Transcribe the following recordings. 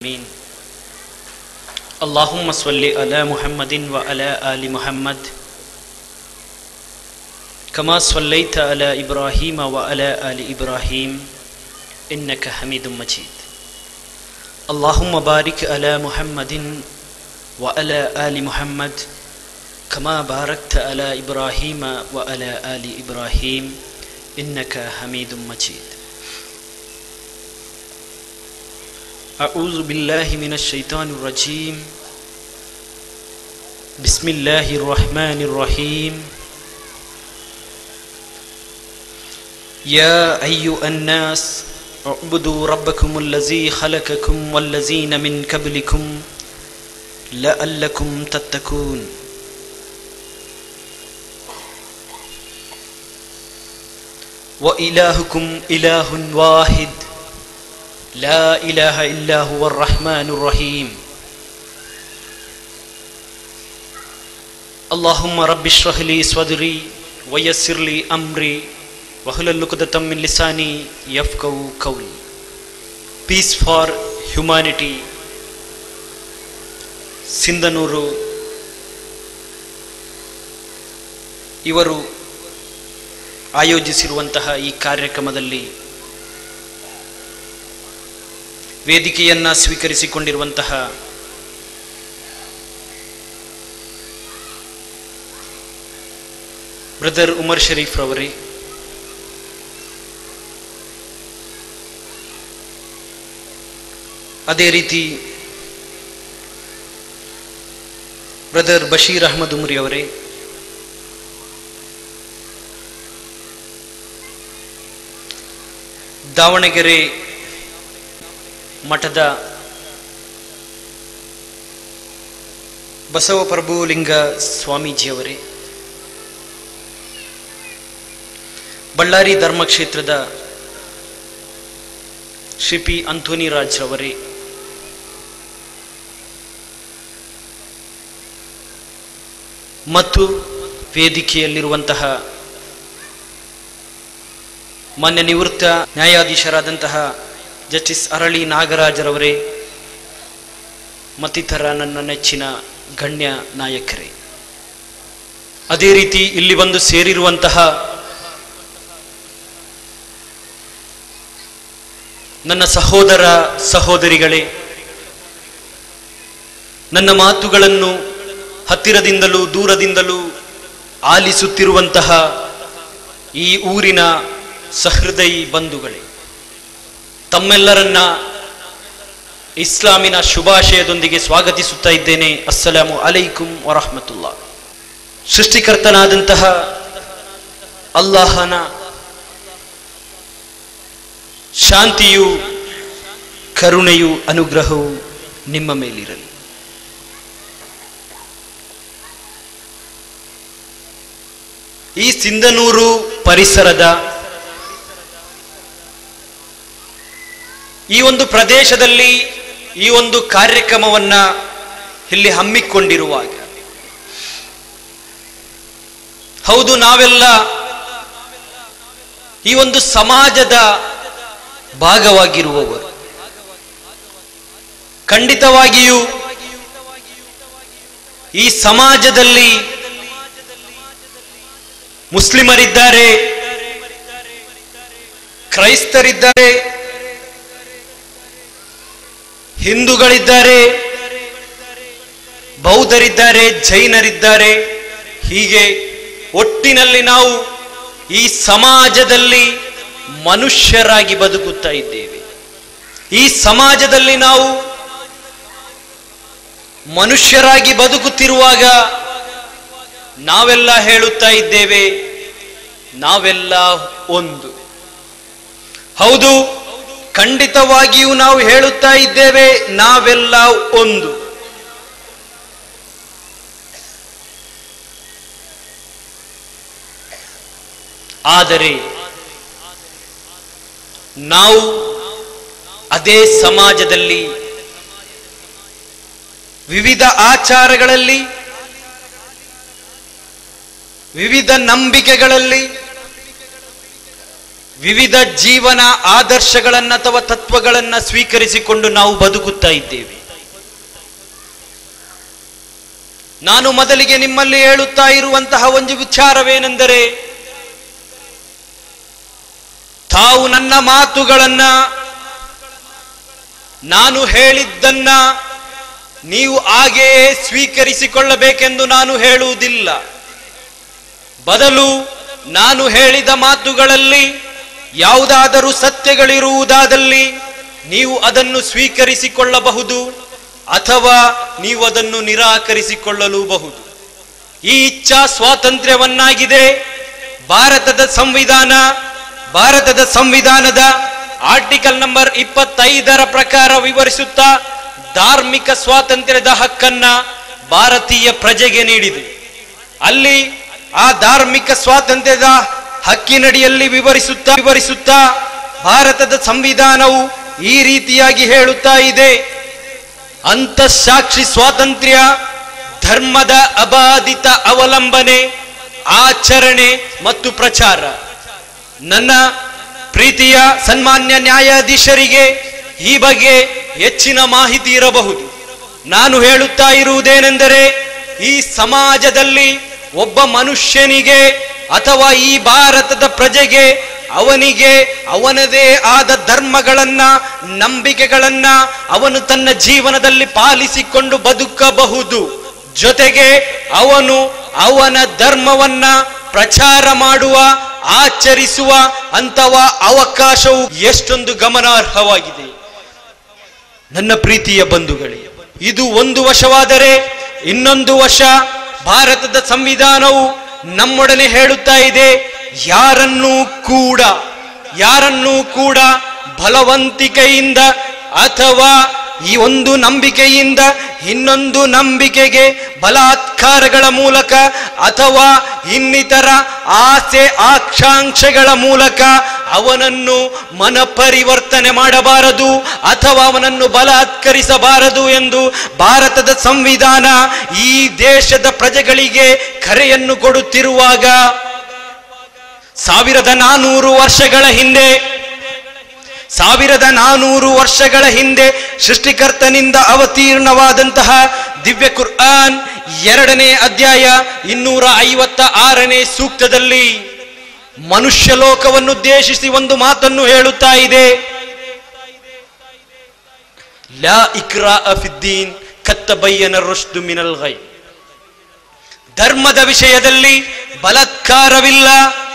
آمين اللهم صل على محمد وعلى آل محمد كما صليت على إبراهيم وعلى آل إبراهيم إنك حميد مجيد اللهم بارك على محمد وعلى آل محمد كما باركت على إبراهيم وعلى آل إبراهيم إنك حميد مجيد أعوذ بالله من الشيطان الرجيم بسم الله الرحمن الرحيم يا أيها الناس اعبدوا ربكم الذي خلقكم والذين من قبلكم لعلكم تتقون وإلهكم إله واحد لا إله إلا هو الرحمن الرحيم اللهم رب اشرح لي صدري ويسر لي أمري واحلل عقدة من لساني يفقهوا قولي piece for humanity Sindhanur ಇವರು ಆಯೋಜಿಸಿರುವಂತಹ ಈ ಕಾರ್ಯಕ್ರಮದಲ್ಲಿ ವೇದಿಕೆಯನ್ನ ಸ್ವೀಕರಿಸಿಕೊಂಡಿರುವಂತಹ ಬ್ರದರ್ ಉಮರ್ ಶರೀಫ್ ರವರೇ ಅದೇ ರೀತಿ ಬ್ರದರ್ ಬಶೀರ್ ಅಹಮದ್ ಉಮ್ರಿ ಅವರೇ ದಾವಣಗೆರೆ ಮಠದ ಬಸವಪ್ರಭುಲಿಂಗ ಸ್ವಾಮೀಜಿಯವರೇ ಬಳ್ಳಾರಿ ಧರ್ಮಕ್ಷೇತ್ರದ ಶ್ರೀ ಪಿ ಅಂಥೋನಿ ರಾಜ್ ರವರೇ ಮತ್ತು ವೇದಿಕೆಯಲ್ಲಿರುವಂತಹ ಮಾನ್ಯ ನಿವೃತ್ತ ನ್ಯಾಯಾಧೀಶರಾದಂತಹ ಜಸ್ಟಿಸ್ ಅರಳಿ ನಾಗರಾಜರವರೇ ಮತ್ತಿತರ ನನ್ನ ನೆಚ್ಚಿನ ಗಣ್ಯ ನಾಯಕರೇ ಅದೇ ರೀತಿ ಇಲ್ಲಿ ಬಂದು ಸೇರಿರುವಂತಹ ನನ್ನ ಸಹೋದರ ಸಹೋದರಿಗಳೇ ನನ್ನ ಮಾತುಗಳನ್ನು ಹತ್ತಿರದಿಂದಲೂ ದೂರದಿಂದಲೂ ಆಲಿಸುತ್ತಿರುವಂತಹ ಈ ಊರಿನ ಸಹೃದಯಿ ಬಂಧುಗಳೇ ತಮ್ಮೆಲ್ಲರನ್ನ ಇಸ್ಲಾಮಿನ ಶುಭಾಶಯದೊಂದಿಗೆ ಸ್ವಾಗತಿಸುತ್ತಾ ಇದ್ದೇನೆ ಅಸ್ಸಲಾಮು ಅಲೈಕುಂ ವರಹಮತುಲ್ಲಾ ಸೃಷ್ಟಿಕರ್ತನಾದಂತಹ ಅಲ್ಲಾಹನ ಶಾಂತಿಯು ಕರುಣೆಯು ಅನುಗ್ರಹವು ನಿಮ್ಮ ಮೇಲಿರಲಿ ಈ ಸಿಂಧನೂರು ಪರಿಸರದ ಈ ಒಂದು ಪ್ರದೇಶದಲ್ಲಿ ಈ ಒಂದು ಕಾರ್ಯಕ್ರಮವನ್ನ ಇಲ್ಲಿ ಹಮ್ಮಿಕೊಂಡಿರುವಾಗ ಹೌದು ನಾವೆಲ್ಲ ಈ ಒಂದು ಸಮಾಜದ ಭಾಗವಾಗಿರುವವರು ಖಂಡಿತವಾಗಿಯೂ ಈ ಸಮಾಜದಲ್ಲಿ ಮುಸ್ಲಿಮರಿದ್ದಾರೆ ಕ್ರೈಸ್ತರಿದ್ದಾರೆ ಹಿಂದೂಗಳಿದ್ದಾರೆ ಬೌದ್ಧರಿದ್ದಾರೆ ಜೈನರಿದ್ದಾರೆ ಹೀಗೆ ಒಟ್ಟಿನಲ್ಲಿ ನಾವು ಈ ಸಮಾಜದಲ್ಲಿ ಮನುಷ್ಯರಾಗಿ ಬದುಕುತ್ತಾ ಇದ್ದೇವೆ ಈ ಸಮಾಜದಲ್ಲಿ ನಾವು ಮನುಷ್ಯರಾಗಿ ಬದುಕುತ್ತಿರುವಾಗ ನಾವೆಲ್ಲ ಹೇಳುತ್ತಾ ಇದ್ದೇವೆ ನಾವೆಲ್ಲ ಒಂದು ಹೌದು ಖಂಡಿತವಾಗಿಯೂ ನಾವು ಹೇಳುತ್ತಾ ಇದ್ದೇವೆ ನಾವೆಲ್ಲ ಒಂದು ಆದರೆ ನಾವು ಅದೇ ಸಮಾಜದಲ್ಲಿ ವಿವಿಧ ಆಚಾರಗಳಲ್ಲಿ ವಿವಿಧ ನಂಬಿಕೆಗಳಲ್ಲಿ ವಿವಿಧ ಜೀವನ ಆದರ್ಶಗಳನ್ನು ಅಥವಾ ತತ್ವಗಳನ್ನು ಸ್ವೀಕರಿಸಿಕೊಂಡು ನಾವು ಬದುಕುತ್ತಾ ಇದ್ದೇವೆ ನಾನು ಮೊದಲಿಗೆ ನಿಮ್ಮಲ್ಲಿ ಹೇಳುತ್ತಾ ಇರುವಂತಹ ಒಂದು ವಿಚಾರವೇನೆಂದರೆ ತಾವು ನನ್ನ ಮಾತುಗಳನ್ನ ನಾನು ಹೇಳಿದ್ದನ್ನ ನೀವು ಹಾಗೆಯೇ ಸ್ವೀಕರಿಸಿಕೊಳ್ಳಬೇಕೆಂದು ನಾನು ಹೇಳುವುದಿಲ್ಲ ಬದಲು ನಾನು ಹೇಳಿದ ಮಾತುಗಳಲ್ಲಿ ಯಾವುದಾದರೂ ಸತ್ಯಗಳಿರುವುದಾದಲ್ಲಿ ನೀವು ಅದನ್ನು ಸ್ವೀಕರಿಸಿಕೊಳ್ಳಬಹುದು ಅಥವಾ ನೀವು ಅದನ್ನು ನಿರಾಕರಿಸಿಕೊಳ್ಳಲೂಬಹುದು ಈ ಇಚ್ಛಾ ಸ್ವಾತಂತ್ರ್ಯವನ್ನಾಗಿದೆ ಭಾರತದ ಸಂವಿಧಾನ ಭಾರತದ ಸಂವಿಧಾನದ ಆರ್ಟಿಕಲ್ ನಂಬರ್ ಇಪ್ಪತ್ತೈದರ ಪ್ರಕಾರ ವಿವರಿಸುತ್ತಾ ಧಾರ್ಮಿಕ ಸ್ವಾತಂತ್ರ್ಯದ ಹಕ್ಕನ್ನ ಭಾರತೀಯ ಪ್ರಜೆಗೆ ನೀಡಿದೆ ಅಲ್ಲಿ ಆ ಧಾರ್ಮಿಕ ಸ್ವಾತಂತ್ರ್ಯದ ಹಕ್ಕಿನಡಿಯಲ್ಲಿ ವಿವರಿಸುತ್ತಾ ವಿವರಿಸುತ್ತಾ ಭಾರತದ ಸಂವಿಧಾನವು ಈ ರೀತಿಯಾಗಿ ಹೇಳುತ್ತಾ ಇದೆ ಅಂತಃಸಾಕ್ಷಿ ಸ್ವಾತಂತ್ರ್ಯ ಧರ್ಮದ ಅಬಾಧಿತ ಅವಲಂಬನೆ ಆಚರಣೆ ಮತ್ತು ಪ್ರಚಾರ ನನ್ನ ಪ್ರೀತಿಯ ಸನ್ಮಾನ್ಯ ನ್ಯಾಯಾಧೀಶರಿಗೆ ಈ ಬಗ್ಗೆ ಹೆಚ್ಚಿನ ಮಾಹಿತಿ ಇರಬಹುದು ನಾನು ಹೇಳುತ್ತಾ ಇರುವುದೇನೆಂದರೆ ಈ ಸಮಾಜದಲ್ಲಿ ಒಬ್ಬ ಮನುಷ್ಯನಿಗೆ ಅಥವಾ ಈ ಭಾರತದ ಪ್ರಜೆಗೆ ಅವನಿಗೆ ಅವನದೇ ಆದ ಧರ್ಮಗಳನ್ನ ನಂಬಿಕೆಗಳನ್ನ ಅವನು ತನ್ನ ಜೀವನದಲ್ಲಿ ಪಾಲಿಸಿಕೊಂಡು ಬದುಕಬಹುದು ಜೊತೆಗೆ ಅವನು ಅವನ ಧರ್ಮವನ್ನ ಪ್ರಚಾರ ಮಾಡುವ ಆಚರಿಸುವ ಅಂತವ ಅವಕಾಶವು ಎಷ್ಟೊಂದು ಗಮನಾರ್ಹವಾಗಿದೆ ನನ್ನ ಪ್ರೀತಿಯ ಬಂಧುಗಳೇ ಇದು ಒಂದು ವಶವಾದರೆ ಇನ್ನೊಂದು ವಶ ಭಾರತದ ಸಂವಿಧಾನವು ನಮ್ಮೊಡನೆ ಹೇಳುತ್ತಾ ಇದೆ ಯಾರನ್ನೂ ಕೂಡ ಯಾರನ್ನೂ ಕೂಡ ಬಲವಂತಿಕೆಯಿಂದ ಅಥವಾ ಈ ಒಂದು ನಂಬಿಕೆಯಿಂದ ಇನ್ನೊಂದು ನಂಬಿಕೆಗೆ ಬಲಾತ್ಕಾರಗಳ ಮೂಲಕ ಅಥವಾ ಇನ್ನಿತರ ಆಸೆ ಆಕಾಂಕ್ಷೆಗಳ ಮೂಲಕ ಅವನನ್ನು ಮನಪರಿವರ್ತನೆ ಮಾಡಬಾರದು ಅಥವಾ ಅವನನ್ನು ಬಲಾತ್ಕರಿಸಬಾರದು ಎಂದು ಭಾರತದ ಸಂವಿಧಾನ ಈ ದೇಶದ ಪ್ರಜೆಗಳಿಗೆ ಕರೆಯನ್ನು ಕೊಡುತ್ತಿರುವಾಗ ಸಾವಿರದ ನಾನೂರು ವರ್ಷಗಳ ಹಿಂದೆ ಸಾವಿರದ ನಾನೂರು ವರ್ಷಗಳ ಹಿಂದೆ ಸೃಷ್ಟಿಕರ್ತನಿಂದ ಅವತೀರ್ಣವಾದಂತಹ ದಿವ್ಯ ಕುರ್ಆನ್ ಎರಡನೇ ಅಧ್ಯಾಯ ಇನ್ನೂರ ಐವತ್ತ ಆರನೇ ಸೂಕ್ತದಲ್ಲಿ ಮನುಷ್ಯ ಲೋಕವನ್ನುದ್ದೇಶಿಸಿ ಒಂದು ಮಾತನ್ನು ಹೇಳುತ್ತಾ ಇದೆ ಲಾ ಇಕ್ರಾ ಫಿದ್ದೀನ್ ಕತ್ತಬಯ್ಯನ ರುಶ್ದು ಮಿನಲ್ ಗೈ ಧರ್ಮದ ವಿಷಯದಲ್ಲಿ ಬಲಾತ್ಕಾರವಿಲ್ಲ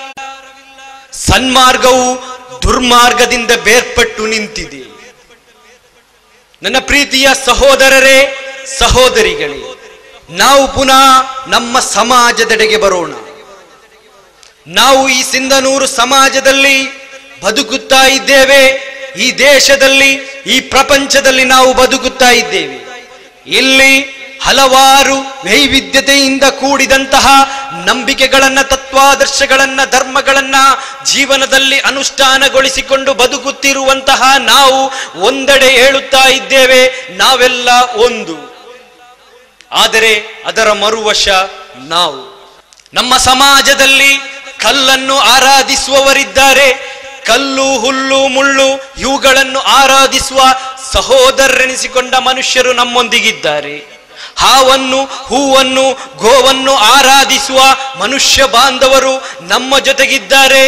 ಸನ್ಮಾರ್ಗವು ದುರ್ಮಾರ್ಗದಿಂದ ಬೇರ್ಪಟ್ಟು ನಿಂತಿದೆ ನನ್ನ ಪ್ರೀತಿಯ ಸಹೋದರರೇ ಸಹೋದರಿಗಳೇ ನಾವು ಪುನಃ ನಮ್ಮ ಸಮಾಜದೆಡೆಗೆ ಬರೋಣ ನಾವು ಈ ಸಿಂಧನೂರು ಸಮಾಜದಲ್ಲಿ ಬದುಕುತ್ತಾ ಇದ್ದೇವೆ ಈ ದೇಶದಲ್ಲಿ ಈ ಪ್ರಪಂಚದಲ್ಲಿ ನಾವು ಬದುಕುತ್ತಾ ಇದ್ದೇವೆ ಇಲ್ಲಿ ಹಲವಾರು ವೈವಿಧ್ಯತೆಯಿಂದ ಕೂಡಿದಂತಹ ನಂಬಿಕೆಗಳನ್ನ ತತ್ವಾದರ್ಶಗಳನ್ನ ಧರ್ಮಗಳನ್ನ ಜೀವನದಲ್ಲಿ ಅನುಷ್ಠಾನಗೊಳಿಸಿಕೊಂಡು ಬದುಕುತ್ತಿರುವಂತಹ ನಾವು ಒಂದೆಡೆ ಹೇಳುತ್ತಾ ಇದ್ದೇವೆ ನಾವೆಲ್ಲ ಒಂದು ಆದರೆ ಅದರ ಮರುವಶ ನಾವು ನಮ್ಮ ಸಮಾಜದಲ್ಲಿ ಕಲ್ಲನ್ನು ಆರಾಧಿಸುವವರಿದ್ದಾರೆ ಕಲ್ಲು ಹುಲ್ಲು ಮುಳ್ಳು ಇವುಗಳನ್ನು ಆರಾಧಿಸುವ ಸಹೋದರರೆನಿಸಿಕೊಂಡ ಮನುಷ್ಯರು ನಮ್ಮೊಂದಿಗಿದ್ದಾರೆ ಹಾವನ್ನು ಹೂವನ್ನು ಗೋವನ್ನು ಆರಾಧಿಸುವ ಮನುಷ್ಯ ಬಾಂಧವರು ನಮ್ಮ ಜೊತೆಗಿದ್ದಾರೆ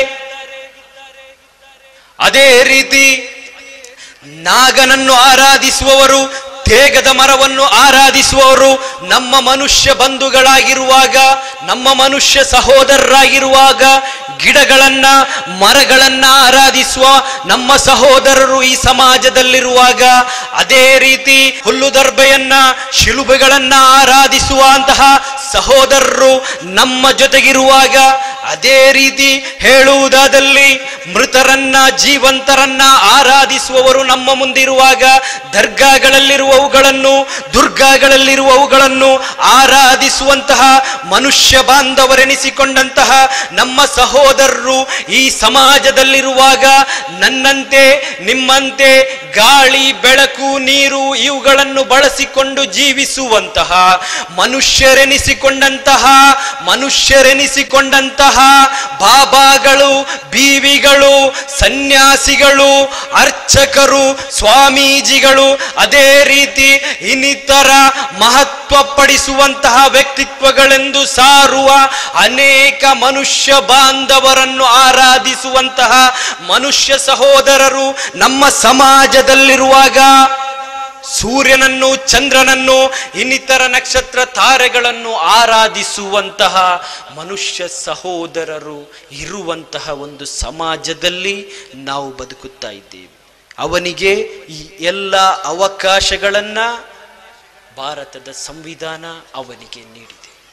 ಅದೇ ರೀತಿ ನಾಗನನ್ನು ಆರಾಧಿಸುವವರು ತೇಗದ ಮರವನ್ನು ಆರಾಧಿಸುವವರು ನಮ್ಮ ಮನುಷ್ಯ ಬಂಧುಗಳಾಗಿರುವಾಗ ನಮ್ಮ ಮನುಷ್ಯ ಸಹೋದರರಾಗಿರುವಾಗ ಗಿಡಗಳನ್ನ ಮರಗಳನ್ನ ಆರಾಧಿಸುವ ನಮ್ಮ ಸಹೋದರರು ಈ ಸಮಾಜದಲ್ಲಿರುವಾಗ ಅದೇ ರೀತಿ ಹುಲ್ಲು ದರ್ಬೆಯನ್ನ ಶಿಲುಬೆಗಳನ್ನ ಆರಾಧಿಸುವಂತಹ ಸಹೋದರರು ನಮ್ಮ ಜೊತೆಗಿರುವಾಗ ಅದೇ ರೀತಿ ಹೇಳುವುದಾದಲ್ಲಿ ಮೃತರನ್ನ ಜೀವಂತರನ್ನ ಆರಾಧಿಸುವವರು ನಮ್ಮ ಮುಂದಿರುವಾಗ ದರ್ಗಾಗಳಲ್ಲಿರುವವುಗಳನ್ನು ದುರ್ಗಾಗಳಲ್ಲಿರುವವುಗಳನ್ನು ಆರಾಧಿಸುವಂತಹ ಮನುಷ್ಯ ಬಾಂಧವರೆನಿಸಿಕೊಂಡಂತಹ ನಮ್ಮ ಸಹೋದರರು ಈ ಸಮಾಜದಲ್ಲಿರುವಾಗ ನನ್ನಂತೆ ನಿಮ್ಮಂತೆ ಗಾಳಿ ಬೆಳಕು ನೀರು ಇವುಗಳನ್ನು ಬಳಸಿಕೊಂಡು ಜೀವಿಸುವಂತಹ ಮನುಷ್ಯರೆನಿಸಿಕೊಂಡಂತಹ ಮನುಷ್ಯರೆನಿಸಿಕೊಂಡಂತಹ ಬಾಬಾಗಳು ಬೀವಿಗಳು ಸನ್ಯಾಸಿಗಳು ಅರ್ಚಕರು ಸ್ವಾಮೀಜಿಗಳು ಅದೇ ರೀತಿ ಇನ್ನಿತರ ಮಹತ್ವ ಪಡಿಸುವಂತಹ ವ್ಯಕ್ತಿತ್ವಗಳೆಂದು ಸಾರುವ ಅನೇಕ ಮನುಷ್ಯ ಬಾಂಧವರನ್ನು ಆರಾಧಿಸುವಂತಹ ಮನುಷ್ಯ ಸಹೋದರರು ನಮ್ಮ ಸಮಾಜದಲ್ಲಿರುವಾಗ ಸೂರ್ಯನನ್ನು ಚಂದ್ರನನ್ನು ಇನ್ನಿತರ ನಕ್ಷತ್ರ ತಾರೆಗಳನ್ನು ಆರಾಧಿಸುವಂತಹ ಮನುಷ್ಯ ಸಹೋದರರು ಇರುವಂತಹ ಒಂದು ಸಮಾಜದಲ್ಲಿ ನಾವು ಬದುಕುತ್ತಾ ಇದ್ದೇವೆ ಅವನಿಗೆ ಈ ಎಲ್ಲ ಅವಕಾಶಗಳನ್ನ ಭಾರತದ ಸಂವಿಧಾನ ಅವನಿಗೆ ನೀಡಿದೆ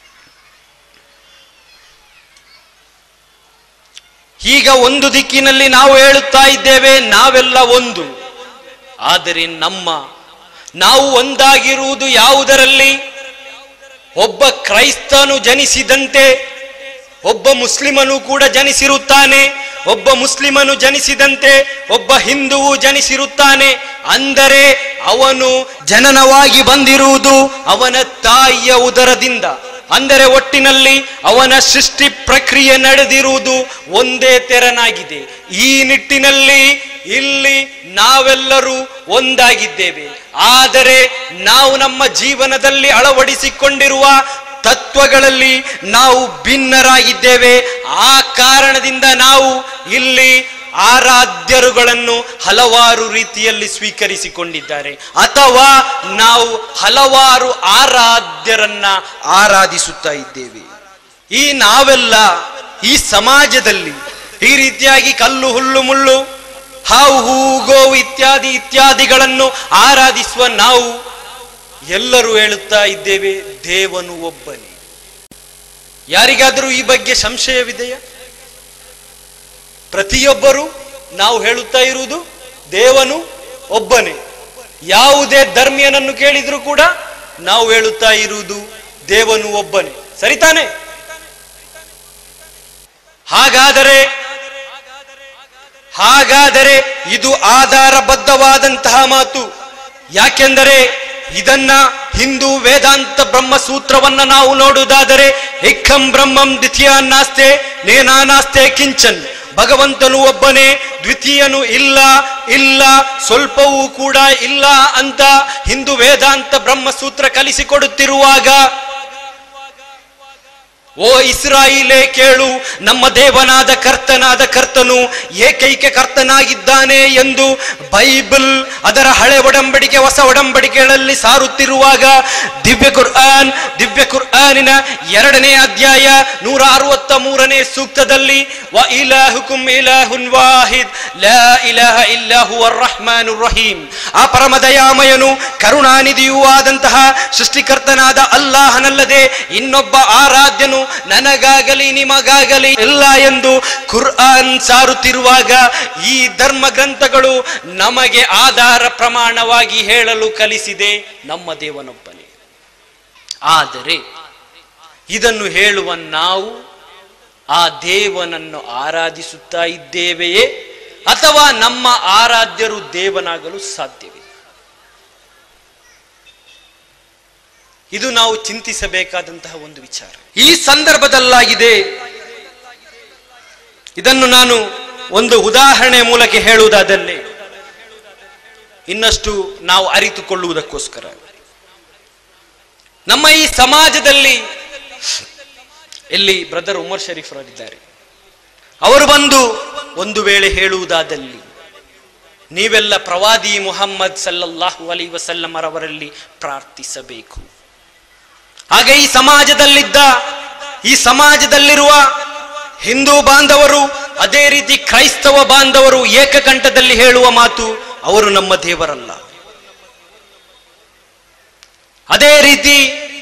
ಈಗ ಒಂದು ದಿಕ್ಕಿನಲ್ಲಿ ನಾವು ಹೇಳುತ್ತಾ ಇದ್ದೇವೆ ನಾವೆಲ್ಲ ಒಂದು ಆದರೆ ನಮ್ಮ ನಾವು ಒಂದಾಗಿರುವುದು ಯಾವುದರಲ್ಲಿ ಒಬ್ಬ ಕ್ರೈಸ್ತನು ಜನಿಸಿದಂತೆ ಒಬ್ಬ ಮುಸ್ಲಿಮನು ಕೂಡ ಜನಿಸಿರುತ್ತಾನೆ ಒಬ್ಬ ಮುಸ್ಲಿಮನು ಜನಿಸಿದಂತೆ ಒಬ್ಬ ಹಿಂದುವು ಜನಿಸಿರುತ್ತಾನೆ ಅಂದರೆ ಅವನು ಜನನವಾಗಿ ಬಂದಿರುವುದು ಅವನ ತಾಯಿಯ ಉದರದಿಂದ ಅಂದರೆ ಒಟ್ಟಿನಲ್ಲಿ ಅವನ ಸೃಷ್ಟಿ ಪ್ರಕ್ರಿಯೆ ನಡೆದಿರುವುದು ಒಂದೇ ತೆರನಾಗಿದೆ ಈ ನಿಟ್ಟಿನಲ್ಲಿ ಇಲ್ಲಿ ನಾವೆಲ್ಲರೂ ಒಂದಾಗಿದ್ದೇವೆ ಆದರೆ ನಾವು ನಮ್ಮ ಜೀವನದಲ್ಲಿ ಅಳವಡಿಸಿಕೊಂಡಿರುವ ತತ್ವಗಳಲ್ಲಿ ನಾವು ಭಿನ್ನರಾಗಿದ್ದೇವೆ ಆ ಕಾರಣದಿಂದ ನಾವು ಇಲ್ಲಿ ಆರಾಧ್ಯರುಗಳನ್ನು ಹಲವಾರು ರೀತಿಯಲ್ಲಿ ಸ್ವೀಕರಿಸಿಕೊಂಡಿದ್ದಾರೆ ಅಥವಾ ನಾವು ಹಲವಾರು ಆರಾಧ್ಯರನ್ನ ಆರಾಧಿಸುತ್ತಾ ಇದ್ದೇವೆ ಈ ನಾವೆಲ್ಲ ಈ ಸಮಾಜದಲ್ಲಿ ಈ ರೀತಿಯಾಗಿ ಕಲ್ಲು ಹುಲ್ಲು ಮುಳ್ಳು ಹಾವು ಹೂವು ಗೋವು ಇತ್ಯಾದಿ ಇತ್ಯಾದಿಗಳನ್ನು ಆರಾಧಿಸುವ ನಾವು ಎಲ್ಲರೂ ಹೇಳುತ್ತಾ ಇದ್ದೇವೆ ದೇವನು ಒಬ್ಬನೇ ಯಾರಿಗಾದರೂ ಈ ಬಗ್ಗೆ ಸಂಶಯವಿದೆಯಾ ಪ್ರತಿಯೊಬ್ಬರು ನಾವು ಹೇಳುತ್ತಾ ಇರುವುದು ದೇವನು ಒಬ್ಬನೇ ಯಾವುದೇ ಧರ್ಮೀಯನನ್ನು ಕೇಳಿದ್ರು ಕೂಡ ನಾವು ಹೇಳುತ್ತಾ ಇರುವುದು ದೇವನು ಒಬ್ಬನೇ ಸರಿತಾನೆ ಹಾಗಾದರೆ ಹಾಗಾದರೆ ಇದು ಆಧಾರಬದ್ಧವಾದಂತಹ ಮಾತು ಯಾಕೆಂದರೆ ಇದನ್ನ ಹಿಂದೂ ವೇದಾಂತ ಬ್ರಹ್ಮಸೂತ್ರವನ್ನ ನಾವು ನೋಡುವುದಾದರೆ ಏಕಂ ಬ್ರಹ್ಮಂ ದ್ವಿತೀಯ ನಾಸ್ತೆ ನೇನಾನಾಸ್ತೆ ಕಿಂಚನ್ ಭಗವಂತನು ಒಬ್ಬನೇ ದ್ವಿತೀಯನು ಇಲ್ಲ ಇಲ್ಲ ಸ್ವಲ್ಪವೂ ಕೂಡ ಇಲ್ಲ ಅಂತ ಹಿಂದೂ ವೇದಾಂತ ಬ್ರಹ್ಮಸೂತ್ರ ಕಲಿಸಿಕೊಡುತ್ತಿರುವಾಗ ಓ ಇಸ್ರಾಯಿಲೇ ಕೇಳು ನಮ್ಮ ದೇವನಾದ ಕರ್ತನಾದ ಕರ್ತನು ಏಕೈಕ ಕರ್ತನಾಗಿದ್ದಾನೆ ಎಂದು ಬೈಬಲ್ ಅದರ ಹಳೆ ಒಡಂಬಡಿಕೆ ಹೊಸ ಒಡಂಬಡಿಕೆಗಳಲ್ಲಿ ಸಾರುತ್ತಿರುವಾಗ ದಿವ್ಯ ಕುರ್ಆನ್ ದಿವ್ಯ ಕುರ್ಆನಿನ ಎರಡನೇ ಅಧ್ಯಾಯ ನೂರ ಅರವತ್ತ ಮೂರನೇ ಸೂಕ್ತದಲ್ಲಿ ವ ಇಲಾಹುಕುಂ ಇಲಾಹುನ್ ವಾಹಿದ್ ಲಾ ಇಲಾಹ ಇಲ್ಲಾ ಹುವರ್ ರಹ್ಮಾನುರ್ ರಹೀಮ್ ಆ ಪರಮ ದಯಾಮಯನು ಕರುಣಾನಿಧಿಯೂ ಆದಂತಹ ಸೃಷ್ಟಿಕರ್ತನಾದ ಅಲ್ಲಾಹನಲ್ಲದೆ ಇನ್ನೊಬ್ಬ ಆರಾಧ್ಯನು ನನಗಾಗಲಿ ನಿಮಗಾಗಲಿ ಇಲ್ಲ ಎಂದು ಕುರ್ಆನ್ ಸಾರುತ್ತಿರುವಾಗ ಈ ಧರ್ಮ ಗ್ರಂಥಗಳು ನಮಗೆ ಆಧಾರ ಪ್ರಮಾಣವಾಗಿ ಹೇಳಲು ಕಲಿಸಿದೆ ನಮ್ಮ ದೇವನೊಬ್ಬನೇ ಆದರೆ ಇದನ್ನು ಹೇಳುವ ನಾವು ಆ ದೇವನನ್ನು ಆರಾಧಿಸುತ್ತಾ ಇದ್ದೇವೆಯೇ ಅಥವಾ ನಮ್ಮ ಆರಾಧ್ಯರು ದೇವನಾಗಲು ಸಾಧ್ಯವೇ ಇದು ನಾವು ಚಿಂತಿಸಬೇಕಾದಂತಹ ಒಂದು ವಿಚಾರ ಈ ಸಂದರ್ಭದಲ್ಲಾಗಿದೆ ಇದನ್ನು ನಾನು ಒಂದು ಉದಾಹರಣೆ ಮೂಲಕ ಹೇಳುವುದಾದಲ್ಲಿ ಇನ್ನಷ್ಟು ನಾವು ಅರಿತುಕೊಳ್ಳುವುದಕ್ಕೋಸ್ಕರ ನಮ್ಮ ಈ ಸಮಾಜದಲ್ಲಿ ಇಲ್ಲಿ ಬ್ರದರ್ ಉಮರ್ ಶರೀಫ್ ಅವರಿದ್ದಾರೆ ಅವರು ಬಂದು ಒಂದು ವೇಳೆ ಹೇಳುವುದಾದಲ್ಲಿ ನೀವೆಲ್ಲ ಪ್ರವಾದಿ ಮುಹಮ್ಮದ್ ಸಲ್ಲಲ್ಲಾಹು ಅಲಿ ವಸಲ್ಲಮರವರಲ್ಲಿ ಪ್ರಾರ್ಥಿಸಬೇಕು ಹಾಗೆ ಈ ಸಮಾಜದಲ್ಲಿದ್ದ ಈ ಸಮಾಜದಲ್ಲಿರುವ ಹಿಂದೂ ಬಾಂಧವರು ಅದೇ ರೀತಿ ಕ್ರೈಸ್ತವ ಬಾಂಧವರು ಏಕಕಂಠದಲ್ಲಿ ಹೇಳುವ ಮಾತು ಅವರು ನಮ್ಮ ದೇವರಲ್ಲ ಅದೇ ರೀತಿ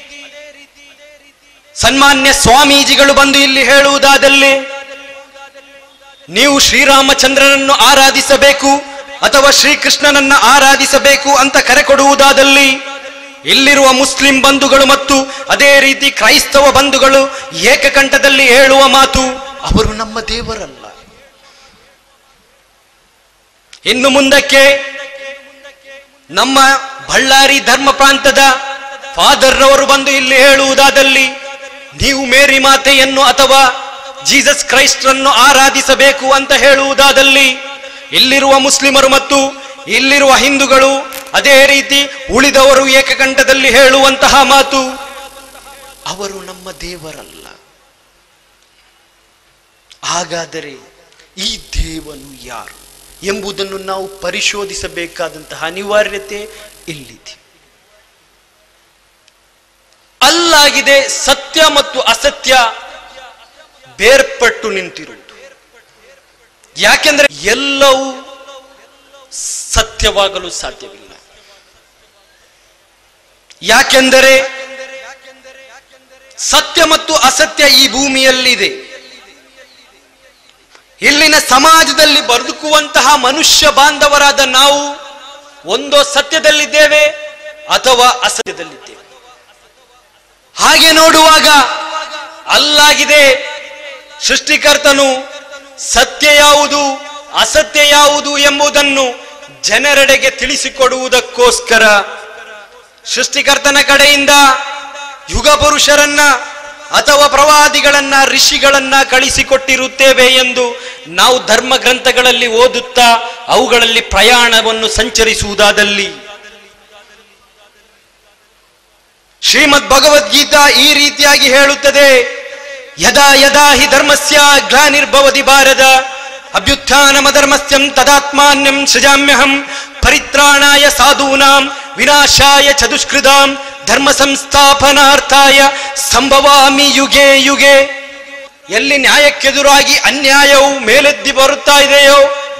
ಸನ್ಮಾನ್ಯ ಸ್ವಾಮೀಜಿಗಳು ಬಂದು ಇಲ್ಲಿ ಹೇಳುವುದಾದಲ್ಲಿ ನೀವು ಶ್ರೀರಾಮಚಂದ್ರನನ್ನು ಆರಾಧಿಸಬೇಕು ಅಥವಾ ಶ್ರೀಕೃಷ್ಣನನ್ನ ಆರಾಧಿಸಬೇಕು ಅಂತ ಕರೆ ಕೊಡುವುದಾದಲ್ಲಿ ಇಲ್ಲಿರುವ ಮುಸ್ಲಿಂ ಬಂಧುಗಳು ಮತ್ತು ಅದೇ ರೀತಿ ಕ್ರೈಸ್ತವ ಬಂಧುಗಳು ಏಕಕಂಠದಲ್ಲಿ ಹೇಳುವ ಮಾತು ಅವರು ನಮ್ಮ ದೇವರಲ್ಲ ಇನ್ನು ಮುಂದಕ್ಕೆ ನಮ್ಮ ಬಳ್ಳಾರಿ ಧರ್ಮ ಪ್ರಾಂತದ ಫಾದರ್ ರವರು ಬಂದು ಇಲ್ಲಿ ಹೇಳುವುದಾದಲ್ಲಿ ನೀವು ಮೇರಿ ಮಾತೆಯನ್ನು ಅಥವಾ ಜೀಸಸ್ ಕ್ರೈಸ್ಟ್ರನ್ನು ಆರಾಧಿಸಬೇಕು ಅಂತ ಹೇಳುವುದಾದಲ್ಲಿ ಇಲ್ಲಿರುವ ಮುಸ್ಲಿಮರು ಮತ್ತು ಇಲ್ಲಿರುವ ಹಿಂದೂಗಳು ಅದೇ ರೀತಿ ಉಳಿದವರು ಏಕಕಂಠದಲ್ಲಿ ಹೇಳುವಂತಹ ಮಾತು ಅವರು ನಮ್ಮ ದೇವರಲ್ಲ ಹಾಗಾದರೆ ಈ ದೇವನು ಯಾರು ಎಂಬುದನ್ನು ನಾವು ಪರಿಶೋಧಿಸಬೇಕಾದಂತಹ ಅನಿವಾರ್ಯತೆ ಇಲ್ಲಿದೆ ಅಲ್ಲಾಗಿದೆ ಸತ್ಯ ಮತ್ತು ಅಸತ್ಯ ಬೇರ್ಪಟ್ಟು ನಿಂತಿರುವುದು ಯಾಕೆಂದ್ರೆ ಎಲ್ಲವೂ ಸತ್ಯವಾಗಲು ಸಾಧ್ಯವಿಲ್ಲ ಯಾಕೆಂದರೆ ಸತ್ಯ ಮತ್ತು ಅಸತ್ಯ ಈ ಭೂಮಿಯಲ್ಲಿದೆ ಇಲ್ಲಿನ ಸಮಾಜದಲ್ಲಿ ಬದುಕುವಂತಹ ಮನುಷ್ಯ ಬಾಂಧವರಾದ ನಾವು ಒಂದೋ ಸತ್ಯದಲ್ಲಿದ್ದೇವೆ ಅಥವಾ ಅಸತ್ಯದಲ್ಲಿದ್ದೇವೆ ಹಾಗೆ ನೋಡುವಾಗ ಅಲ್ಲಾಗಿದೆ ಸೃಷ್ಟಿಕರ್ತನು ಸತ್ಯ ಯಾವುದು ಅಸತ್ಯ ಯಾವುದು ಎಂಬುದನ್ನು ಜನರೆಡೆಗೆ ತಿಳಿಸಿಕೊಡುವುದಕ್ಕೋಸ್ಕರ ಸೃಷ್ಟಿಕರ್ತನ ಕಡೆಯಿಂದ ಯುಗ ಪುರುಷರನ್ನ ಅಥವಾ ಪ್ರವಾದಿಗಳನ್ನ ಋಷಿಗಳನ್ನ ಕಳಿಸಿಕೊಟ್ಟಿರುತ್ತೇವೆ ಎಂದು ನಾವು ಧರ್ಮ ಗ್ರಂಥಗಳಲ್ಲಿ ಓದುತ್ತಾ ಅವುಗಳಲ್ಲಿ ಪ್ರಯಾಣವನ್ನು ಸಂಚರಿಸುವುದಾದಲ್ಲಿ ಶ್ರೀಮದ್ ಭಗವದ್ಗೀತಾ ಈ ರೀತಿಯಾಗಿ ಹೇಳುತ್ತದೆ ಯದಾ ಯದಾ ಹಿ ಧರ್ಮಸ್ಯ ಗ್ಲಾನಿರ್ಭವತಿ ಭಾರತ ಅಭ್ಯುತ್ಥಾನಮಧರ್ಮಸ್ಯಂ ತದಾತ್ಮಾನ್ಯಂ ಸೃಜಾಮ್ಯಹಂ ಪರಿತ್ರಾಣಾಯ ಸಾಧೂನಾಂ ವಿನಾಶಾಯ ಚದುಷ್ಕೃತಾಂ ಧರ್ಮ ಸಂಸ್ಥಾಪನಾರ್ಥಾಯ ಸಂಭವಾಮಿ ಯುಗೆ ಯುಗೆ ಎಲ್ಲಿ ನ್ಯಾಯಕ್ಕೆದುರಾಗಿ ಅನ್ಯಾಯವು ಮೇಲೆದ್ದಿ ಬರುತ್ತಾ ಇದೆಯೋ